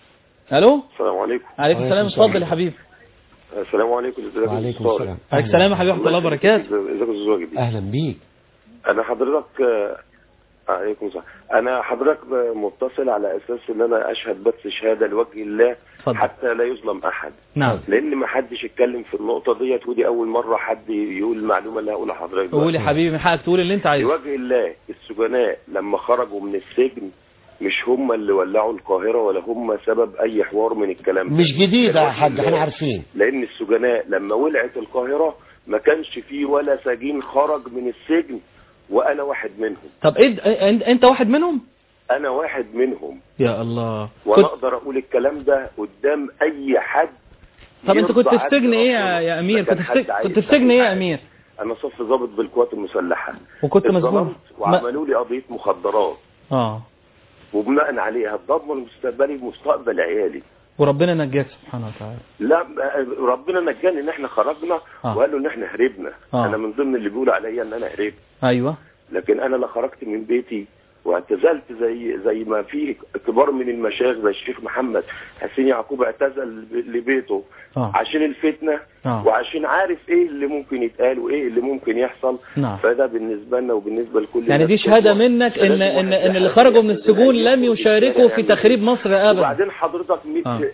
الو السلام عليكم عليكم السلام اتفضل يا حبيبي السلام عليكم ازيك يا وعليكم أستاذ السلام عليكم السلام يا حبيبي ورحمه الله وبركاته ازيك يا استاذ واجدي اهلا بيك انا حضرتك آه، عليكم السلام انا حضرتك متصل على اساس ان انا اشهد بس شهاده لوجه الله اتفضل حتى لا يظلم احد نعم لان ما حدش اتكلم في النقطه ديت ودي اول مره حد يقول المعلومه اللي هقولها لحضرتك دلوقتي. قول يا حبيبي من حقك تقول اللي انت عايزه لوجه الله السجناء لما خرجوا من السجن مش هم اللي ولعوا القاهره ولا هم سبب اي حوار من الكلام ده. مش جديده يا لوجه حاج الله. احنا عارفين لان السجناء لما ولعت القاهرة ما كانش فيه ولا سجين خرج من السجن وانا واحد منهم طب إيه انت انت واحد منهم انا واحد منهم يا الله وانا كنت... اقدر اقول الكلام ده قدام اي حد طب انت كنت يرضى في السجن عني ايه ربنا. يا, يا امير ما كان كنت في حد السجن عايز كنت في السجن ايه يا امير انا صف ضابط بالقوات المسلحة وكنت مسجون اتظلمت وعملوا لي قضية مخدرات اه وبناء عليها ضمن مستقبلي ومستقبل عيالي وربنا نجاك سبحانه وتعالى لا ربنا نجاني ان احنا خرجنا آه. وقالوا ان احنا هربنا آه. انا من ضمن اللي بيقولوا عليا ان انا هربت ايوه لكن انا لا خرجت من بيتي واعتزلت زي زي ما في كبار من المشايخ زي الشيخ محمد حسين يعقوب اعتزل لبيته آه. عشان الفتنه آه. وعشان عارف ايه اللي ممكن يتقال وايه اللي ممكن يحصل نعم. فده بالنسبه لنا وبالنسبه لكل يعني الناس دي شهادة خطوة. منك ان فلازم ان واحد ان اللي يحاول خرجوا من يعمل السجون زي لم ياخد يشاركوا في يعمل تخريب مصر ابدا وبعدين حضرتك مثل آه.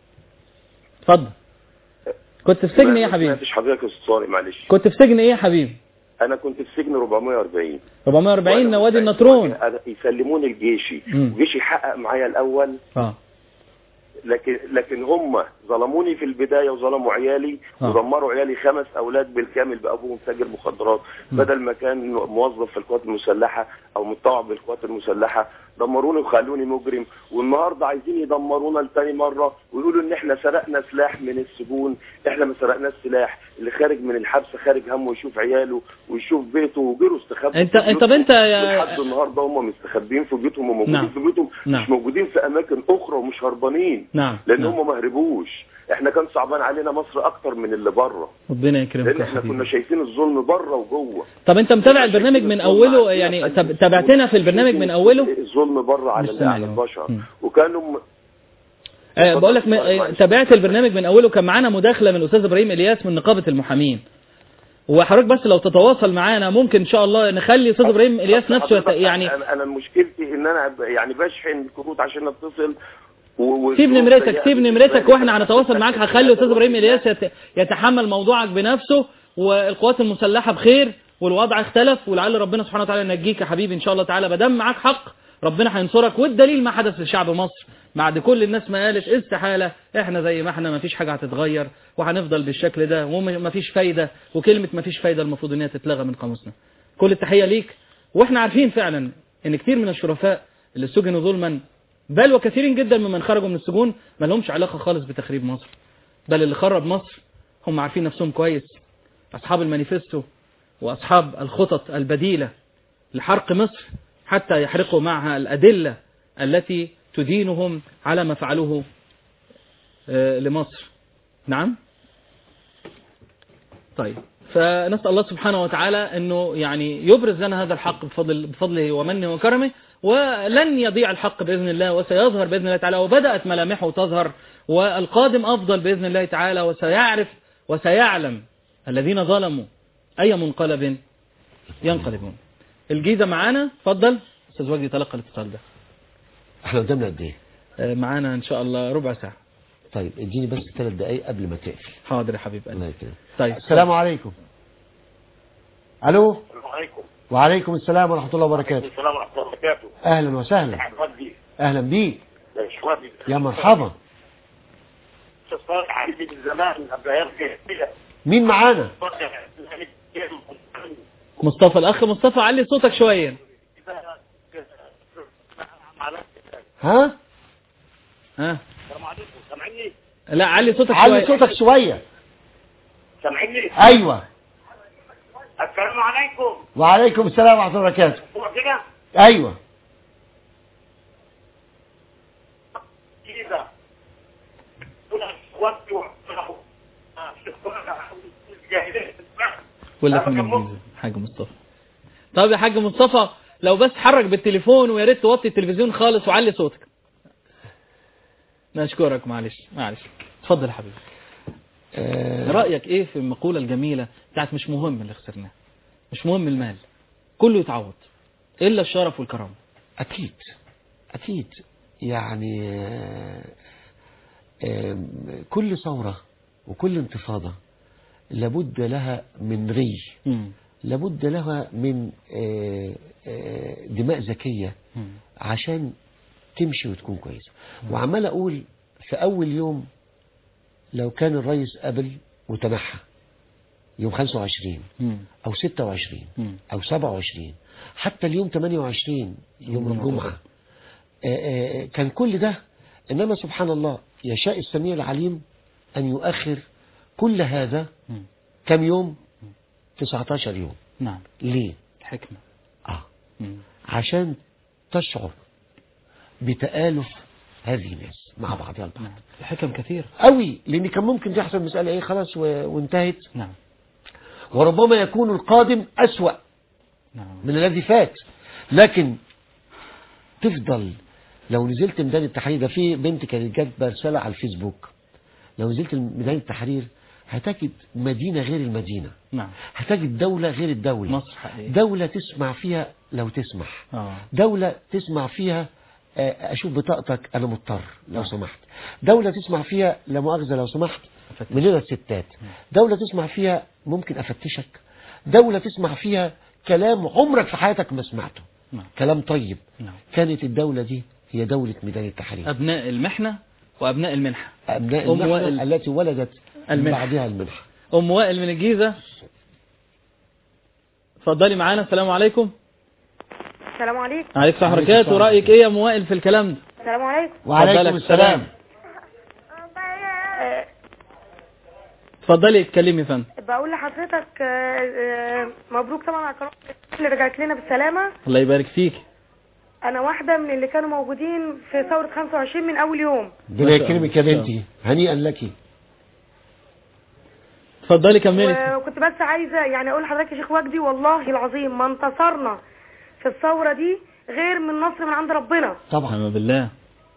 اتفضل كنت في سجن ايه يا حبيبي مش حضرتك يا استاذ صالح معلش كنت في سجن ايه يا حبيبي انا كنت في سجن 440 440 نوادي النطرون أنا- يسلموني الجيشي مم. الجيشي حقق معايا الاول اه لكن لكن هم ظلموني في البدايه وظلموا عيالي آه. ودمروا عيالي خمس اولاد بالكامل بابوهم تاجر مخدرات مم. بدل ما كان موظف في القوات المسلحه او متطوع بالقوات المسلحه دمروني وخلوني مجرم والنهارده عايزين يدمرونا لتاني مره ويقولوا ان احنا سرقنا سلاح من السجون احنا ما سرقناش سلاح اللي خارج من الحبس خارج همه يشوف عياله ويشوف بيته وجروا استخبوا انت في انت طب انت بيوتهم. يا لحد النهارده هم مستخبيين في بيوتهم وموجودين نعم. في بيوتهم نعم. مش موجودين في اماكن اخرى ومش هربانين نعم لان نعم. هم ما هربوش احنا كان صعبان علينا مصر اكتر من اللي بره ربنا يكرمك لان يا احنا كنا حبيبي شايفين الظلم بره وجوه طب انت متابع البرنامج من اوله يعني تب- تابعتنا في البرنامج من اوله الظلم بره على مش سامع على اليوم. البشر مم. وكانوا م- آه بقول لك م- آه، تابعت البرنامج من اوله كان معانا مداخله من الاستاذ ابراهيم الياس من نقابه المحامين وحضرتك بس لو تتواصل معانا ممكن ان شاء الله نخلي استاذ ابراهيم الياس نفسه يت... حضرتك يعني انا انا مشكلتي ان انا ب- يعني بشحن كروت عشان اتصل و- و- سيب والظروف نمرتك ضيقة سيب بالنسبة نمرتك لي. واحنا هنتواصل معاك هخلي استاذ ابراهيم الياس يت... يتحمل موضوعك بنفسه والقوات المسلحه بخير والوضع اختلف ولعل ربنا سبحانه وتعالى ينجيك يا حبيبي ان شاء الله تعالى ما دام معاك حق ربنا هينصرك والدليل ما حدث لشعب مصر بعد كل الناس ما قالت استحالة احنا زي ما احنا ما فيش حاجة هتتغير وهنفضل بالشكل ده وما فيش فايدة وكلمة ما فيش فايدة المفروض ان هي تتلغى من قاموسنا كل التحية ليك واحنا عارفين فعلا ان كتير من الشرفاء اللي سجنوا ظلما بل وكثيرين جدا ممن خرجوا من السجون ما لهمش علاقة خالص بتخريب مصر بل اللي خرب مصر هم عارفين نفسهم كويس أصحاب المانيفستو وأصحاب الخطط البديلة لحرق مصر حتى يحرقوا معها الأدلة التي تدينهم على ما فعلوه آه، لمصر نعم طيب فنسأل الله سبحانه وتعالى أنه يعني يبرز لنا هذا الحق بفضل بفضله ومنه وكرمه ولن يضيع الحق بإذن الله وسيظهر بإذن الله تعالى وبدأت ملامحه تظهر والقادم أفضل بإذن الله تعالى وسيعرف وسيعلم الذين ظلموا أي منقلب ينقلبون الجيزة معانا اتفضل أستاذ وجدي تلقى الاتصال ده احنا قدامنا قد ايه آه، معانا إن شاء الله ربع ساعة طيب اديني بس ثلاث دقايق قبل ما تقفل حاضر يا حبيب قلبي الله يكرمك طيب السلام عليكم الو عليكم وعليكم السلام ورحمه الله وبركاته السلام ورحمه الله وبركاته اهلا وسهلا ودي اهلا بيك يا شوابي يا مرحبا صالح عندي من زمان قبل يرجع كده مين معانا مصطفى الأخ مصطفى علي صوتك شوية ها ها السلام عليكم سامعني لا علي صوتك علي شوية صوتك شويه سامعني ايوه السلام عليكم وعليكم السلام ورحمه الله وبركاته هو كده ايوه كده وقت بقول لك من الجيزة حاج مصطفى طب يا حاج مصطفى لو بس حرك بالتليفون ويا ريت توطي التلفزيون خالص وعلي صوتك نشكرك معلش معلش اتفضل يا حبيبي آه، رأيك ايه في المقولة الجميلة بتاعت مش مهم اللي خسرناه مش مهم المال كله يتعوض الا الشرف والكرامة اكيد اكيد يعني آه، آه، كل ثوره وكل انتفاضه لابد لها من ري مم. لابد لها من آه، آه، دماء ذكيه مم. عشان تمشي وتكون كويسه وعمال اقول في اول يوم لو كان الرئيس قبل وتنحى يوم 25 مم. او 26 مم. او 27 حتى اليوم 28 يوم الجمعة آه، آه، كان كل ده انما سبحان الله يشاء السميع العليم ان يؤخر كل هذا مم. كم يوم 19 يوم نعم ليه الحكمة اه مم. عشان تشعر بتآلف هذه الناس مع بعضها البعض نعم الحكم كثير قوي لان كان ممكن تحصل مسألة ايه خلاص و- وانتهت نعم وربما يكون القادم أسوأ نعم من الذي فات لكن تفضل لو نزلت ميدان التحرير ده في بنت كانت جت رسالة على الفيسبوك لو نزلت ميدان التحرير هتجد مدينة غير المدينة نعم هتجد دولة غير الدولة مصر حقيقي دولة تسمع فيها لو تسمح اه دولة تسمع فيها آه، أشوف بطاقتك أنا مضطر لو سمحت دولة تسمع فيها لا مؤاخذة لو سمحت من هنا الستات دولة تسمع فيها ممكن أفتشك دولة تسمع فيها كلام عمرك في حياتك ما سمعته نعم. كلام طيب نعم كانت الدولة دي هي دولة ميدان التحرير أبناء المحنة وأبناء المنحة أبناء أم المحنة وائل. التي ولدت من المنحة. بعدها المنحة أم وائل من الجيزة اتفضلي معانا السلام عليكم السلام عليكم عليك السلام عليكم وبركاته السلام. رأيك ايه يا أم وائل في الكلام ده السلام عليكم وعليكم اتفضلك السلام آه، اتفضلي اتكلمي يا فندم بقول لحضرتك آه، آه، مبروك طبعا على القناه اللي رجعت لنا بالسلامه الله يبارك فيك انا واحده من اللي كانوا موجودين في ثوره 25 من اول يوم ربنا ما شاء يكرمك يا الله. بنتي هنيئا لك اتفضلي كملي وكنت بس عايزه يعني اقول لحضرتك يا شيخ وجدي والله العظيم ما انتصرنا في الثوره دي غير من نصر من عند ربنا طبعا نعم بالله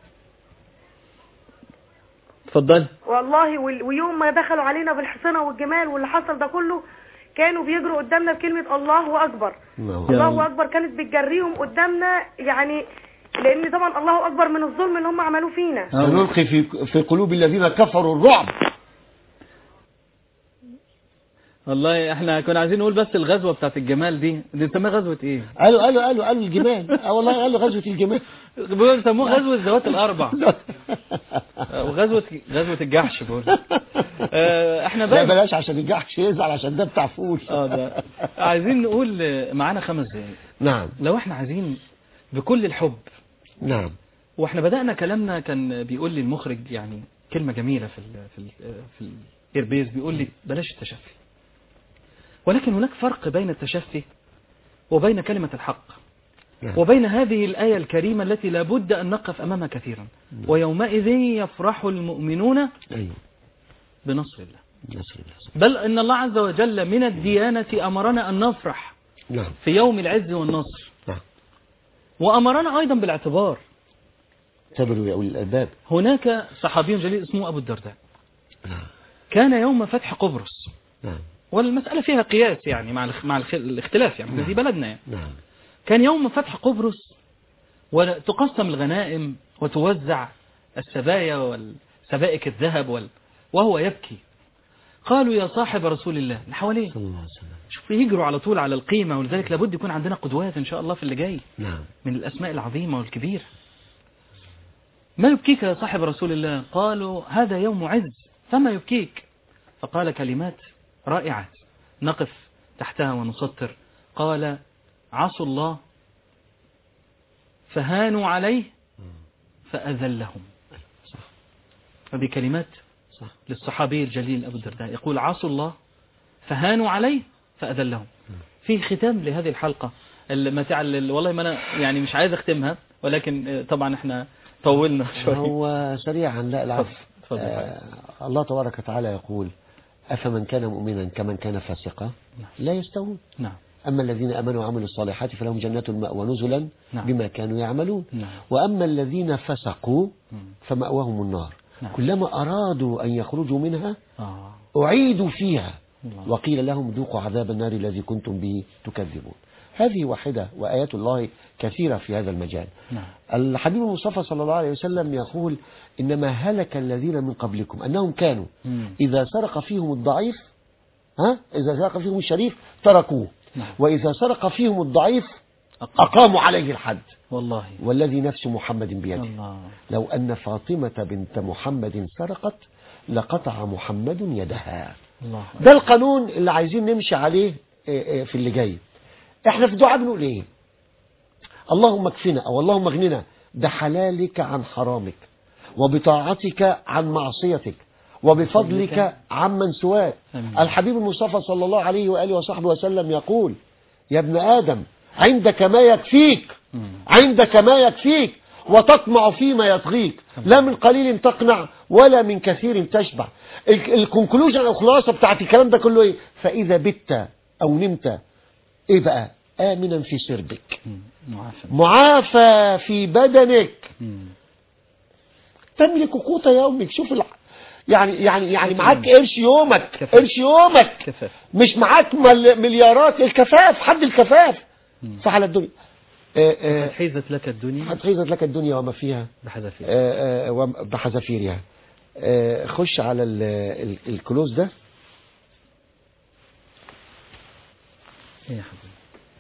اتفضلي والله وال- ويوم ما دخلوا علينا بالحصنه والجمال واللي حصل ده كله كانوا بيجروا قدامنا بكلمه الله اكبر نعم. يا الله الله. اكبر كانت بتجريهم قدامنا يعني لان طبعا الله اكبر من الظلم اللي هم عملوه فينا سنلقي في في قلوب الذين كفروا الرعب والله احنا كنا عايزين نقول بس الغزوة بتاعت الجمال دي دي نسميها غزوة ايه قالوا قالوا قالوا قالوا الجمال اه والله قالوا غزوة الجمال بيسموه غزوة ذوات الأربع وغزوة غزوة الجحش بقول آه، احنا لا بقى بلاش عشان الجحش يزعل عشان ده بتاع فول اه ده عايزين نقول آه، معانا خمس دقايق نعم لو احنا عايزين بكل الحب نعم واحنا بدأنا كلامنا كان بيقول لي المخرج يعني كلمة جميلة في ال في ال في الايربيز بيقول لي بلاش التشفي ولكن هناك فرق بين التشفي وبين كلمة الحق نعم. وبين هذه الآية الكريمة التي لابد أن نقف أمامها كثيرا ويومئذ يفرح المؤمنون ايوه بنصر الله نصر الله بل إن الله عز وجل من الديانة أمرنا أن نفرح نعم في يوم العز والنصر نعم. وأمرنا أيضا بالاعتبار اعتبروا يا اولي الالباب هناك صحابي جليل اسمه أبو الدرداء نعم كان يوم فتح قبرص نعم والمسألة فيها قياس يعني مع الاخ- مع الخ- الاختلاف يعني دي بلدنا يعني نعم كان يوم فتح قبرص وتقسم الغنائم وتوزع السبايا والسبائك الذهب وال... وهو يبكي قالوا يا صاحب رسول الله اللي حواليه صلى الله عليه وسلم شوف يجروا على طول على القيمة ولذلك لابد يكون عندنا قدوات إن شاء الله في اللي جاي نعم من الأسماء العظيمة والكبيرة ما يبكيك يا صاحب رسول الله قالوا هذا يوم عز فما يبكيك فقال كلمات رائعة نقف تحتها ونسطر قال عصوا الله فهانوا عليه فأذلهم هذه كلمات صح. للصحابي الجليل أبو الدرداء يقول عصوا الله فهانوا عليه فأذلهم في ختام لهذه الحلقة المتاع اللي- والله ما أنا يعني مش عايز أختمها ولكن آه، طبعا احنا طولنا شوية هو سريعا لا العفو اتفضل. آه الله تبارك وتعالى يقول أفمن كان مؤمنا كمن كان فاسقا لا يستوون نعم أما الذين أمنوا وعملوا الصالحات فلهم جنات المأوى نزلا نعم. بما كانوا يعملون نعم وأما الذين فسقوا مم. فمأواهم النار نعم. كلما أرادوا أن يخرجوا منها آه. أعيدوا فيها الله. وقيل لهم ذوقوا عذاب النار الذي كنتم به تكذبون هذه واحدة وآيات الله كثيرة في هذا المجال نعم الحبيب المصطفى صلى الله عليه وسلم يقول إنما هلك الذين من قبلكم أنهم كانوا مم. إذا سرق فيهم الضعيف ها إذا سرق فيهم الشريف تركوه نعم. وإذا سرق فيهم الضعيف أقام. أقاموا عليه الحد والله والذي نفس محمد بيده الله لو أن فاطمة بنت محمد سرقت لقطع محمد يدها الله ده القانون اللي عايزين نمشي عليه آه، آه، في اللي جاي احنا في دعاء بنقول ايه اللهم اكفنا او اللهم اغننا بحلالك عن حرامك وبطاعتك عن معصيتك وبفضلك عمن سواك آمين. الحبيب المصطفى صلى الله عليه وآله وصحبه وسلم يقول يا ابن آدم عندك ما يكفيك مم. عندك ما يكفيك وتطمع فيما يطغيك لا من قليل تقنع ولا من كثير تشبع الكونكلوجن او الخلاصه بتاعت الكلام ده كله ايه فاذا بت او نمت ايه بقى امنا في سربك مم. معافى معافى في بدنك مم. تملك قوت يومك شوف الع... يعني يعني يعني معاك قرش يومك كفاف. قرش يومك كفاف مش معاك مل... مليارات الكفاف حد الكفاف فعلى الدنيا آه، آه، حيزت لك الدنيا حيزت لك الدنيا وما فيها بحذافير آه، آه، وم- بحذافيرها آه، خش على ال- ال- الكلوز ده ايه يا حبيبي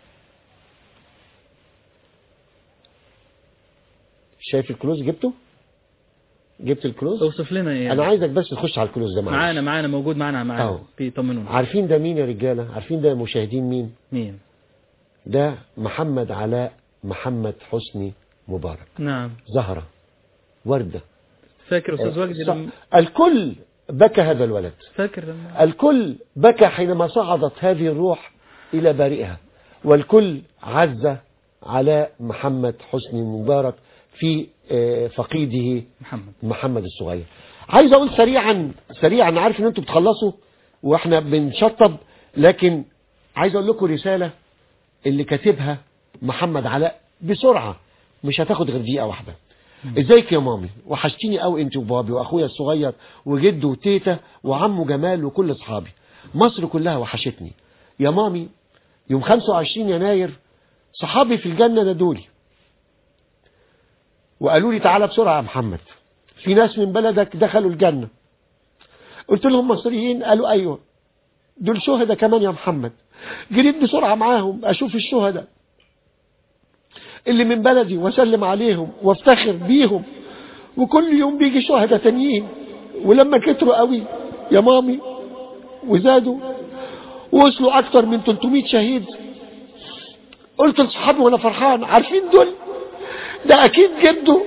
شايف الكلوز جبته جبت الكلوز اوصف لنا ايه انا عايزك بس تخش على الكلوز ده معايا معانا معانا موجود معانا معانا أهو. بيطمنونا عارفين ده مين يا رجاله عارفين ده مشاهدين مين مين ده محمد علاء محمد حسني مبارك نعم زهرة وردة فاكر استاذ وجدي ص- لما الكل بكى هذا الولد فاكر لما الكل بكى حينما صعدت هذه الروح إلى بارئها والكل عز علاء محمد حسني مبارك في آه، فقيده محمد محمد الصغير عايز اقول سريعا سريعا عارف ان انتوا بتخلصوا واحنا بنشطب لكن عايز اقول لكم رسالة اللي كاتبها محمد علاء بسرعة مش هتاخد غير دقيقة واحدة ازيك يا مامي وحشتيني قوي انت وبابي واخويا الصغير وجده وتيتا وعمه جمال وكل اصحابي مصر كلها وحشتني يا مامي يوم 25 يناير صحابي في الجنة نادولي وقالوا لي تعالى بسرعة يا محمد في ناس من بلدك دخلوا الجنة قلت لهم مصريين قالوا ايوه دول شهداء كمان يا محمد جريت بسرعة معاهم أشوف الشهداء اللي من بلدي وأسلم عليهم وافتخر بيهم وكل يوم بيجي شهداء تانيين ولما كتروا قوي يا مامي وزادوا وصلوا أكتر من 300 شهيد قلت لصحابي وأنا فرحان عارفين دول ده أكيد جده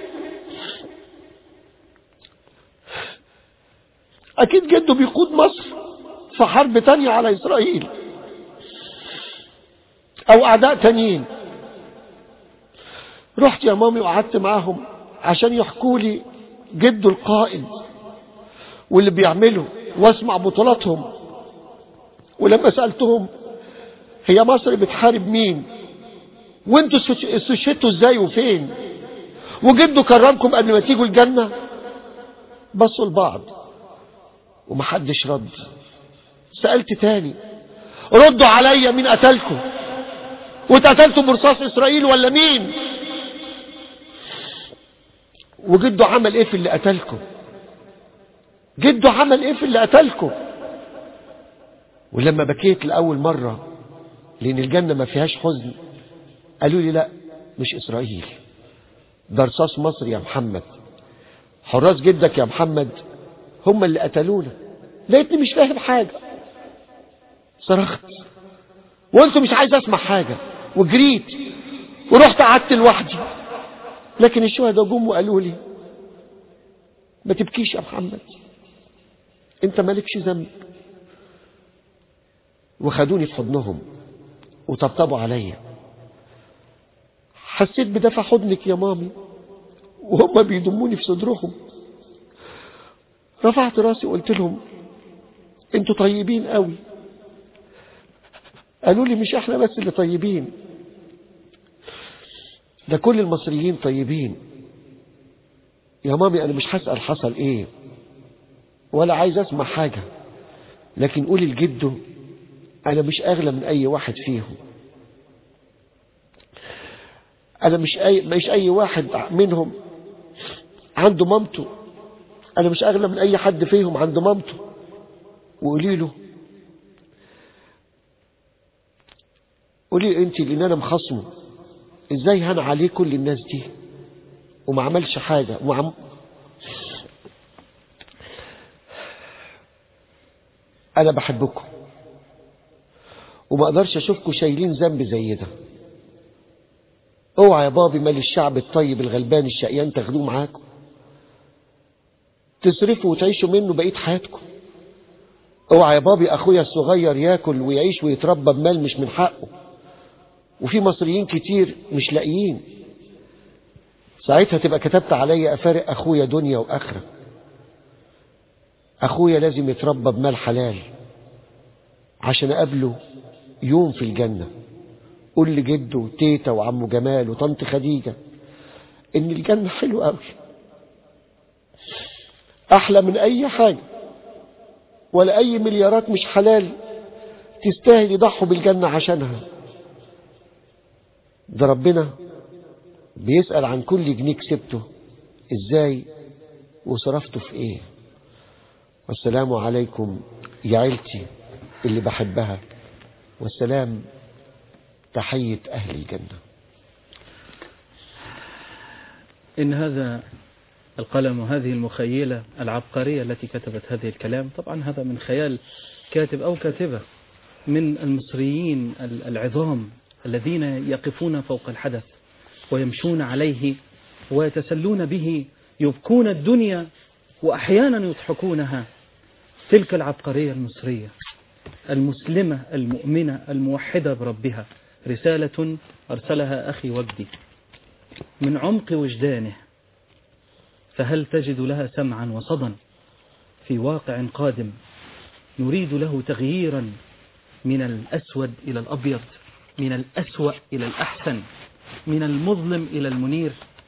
أكيد جده بيقود مصر في حرب تانية على إسرائيل أو أعداء تانيين رحت يا مامي وقعدت معاهم عشان يحكوا لي جده القائد واللي بيعمله واسمع بطولاتهم ولما سألتهم هي مصر بتحارب مين وانتوا استشهدتوا ازاي وفين وجده كرمكم قبل ما تيجوا الجنة بصوا لبعض ومحدش رد سألت تاني ردوا عليا مين قتلكم واتقتلتوا برصاص اسرائيل ولا مين وجده عمل ايه في اللي قتلكم جده عمل ايه في اللي قتلكم ولما بكيت لأول مرة لأن الجنة ما فيهاش حزن قالوا لي لا مش إسرائيل ده رصاص مصر يا محمد حراس جدك يا محمد هم اللي قتلونا لقيتني مش فاهم حاجة صرخت وقلت مش عايز اسمع حاجة وجريت ورحت قعدت لوحدي لكن الشهداء جم وقالوا لي ما تبكيش يا محمد انت مالكش ذنب وخدوني في حضنهم وطبطبوا عليا حسيت بدفع حضنك يا مامي وهم بيضموني في صدرهم رفعت راسي وقلت لهم انتوا طيبين قوي قالوا لي مش احنا بس اللي طيبين ده كل المصريين طيبين يا مامي انا مش هسأل حصل ايه ولا عايز اسمع حاجة لكن قولي لجده انا مش اغلى من اي واحد فيهم انا مش اي مش اي واحد منهم عنده مامته انا مش اغلى من اي حد فيهم عنده مامته وقولي له قولي انت لان انا مخصمه ازاي هان عليه كل الناس دي وما عملش حاجة وعم انا بحبكم وما اقدرش اشوفكم شايلين ذنب زي ده اوعى يا بابي مال الشعب الطيب الغلبان الشقيان تاخدوه معاكم تصرفوا وتعيشوا منه بقية حياتكم اوعى يا بابي اخويا الصغير ياكل ويعيش ويتربى بمال مش من حقه وفي مصريين كتير مش لاقيين ساعتها تبقى كتبت عليا افارق اخويا دنيا واخره اخويا لازم يتربى بمال حلال عشان اقابله يوم في الجنة قول لجده وتيتا وعمه جمال وطنط خديجة ان الجنة حلوة قوي احلى من اي حاجة ولا اي مليارات مش حلال تستاهل يضحوا بالجنة عشانها ده ربنا بيسأل عن كل جنيه كسبته ازاي وصرفته في ايه والسلام عليكم يا عيلتي اللي بحبها والسلام تحية أهل الجنة إن هذا القلم وهذه المخيلة العبقرية التي كتبت هذه الكلام طبعا هذا من خيال كاتب أو كاتبة من المصريين العظام الذين يقفون فوق الحدث ويمشون عليه ويتسلون به يبكون الدنيا وأحيانا يضحكونها تلك العبقرية المصرية المسلمة المؤمنة الموحدة بربها رسالة أرسلها أخي وجدي من عمق وجدانه فهل تجد لها سمعا وصدا في واقع قادم نريد له تغييرا من الأسود إلى الأبيض من الأسوأ إلى الأحسن من المظلم إلى المنير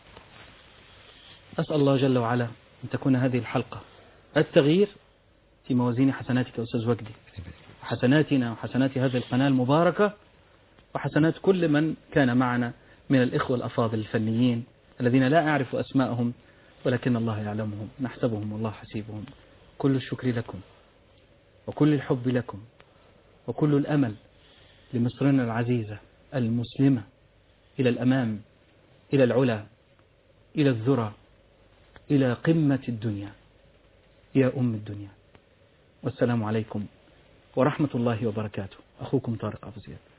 أسأل الله جل وعلا أن تكون هذه الحلقة التغيير في موازين حسناتك أستاذ وجدي حسناتنا وحسنات هذه القناة المباركة وحسنات كل من كان معنا من الإخوة الأفاضل الفنيين الذين لا أعرف أسماءهم ولكن الله يعلمهم نحسبهم والله حسيبهم كل الشكر لكم وكل الحب لكم وكل الأمل لمصرنا العزيزة المسلمة إلى الأمام إلى العلا إلى الذرى إلى قمة الدنيا يا أم الدنيا والسلام عليكم ورحمة الله وبركاته أخوكم طارق أبو زياد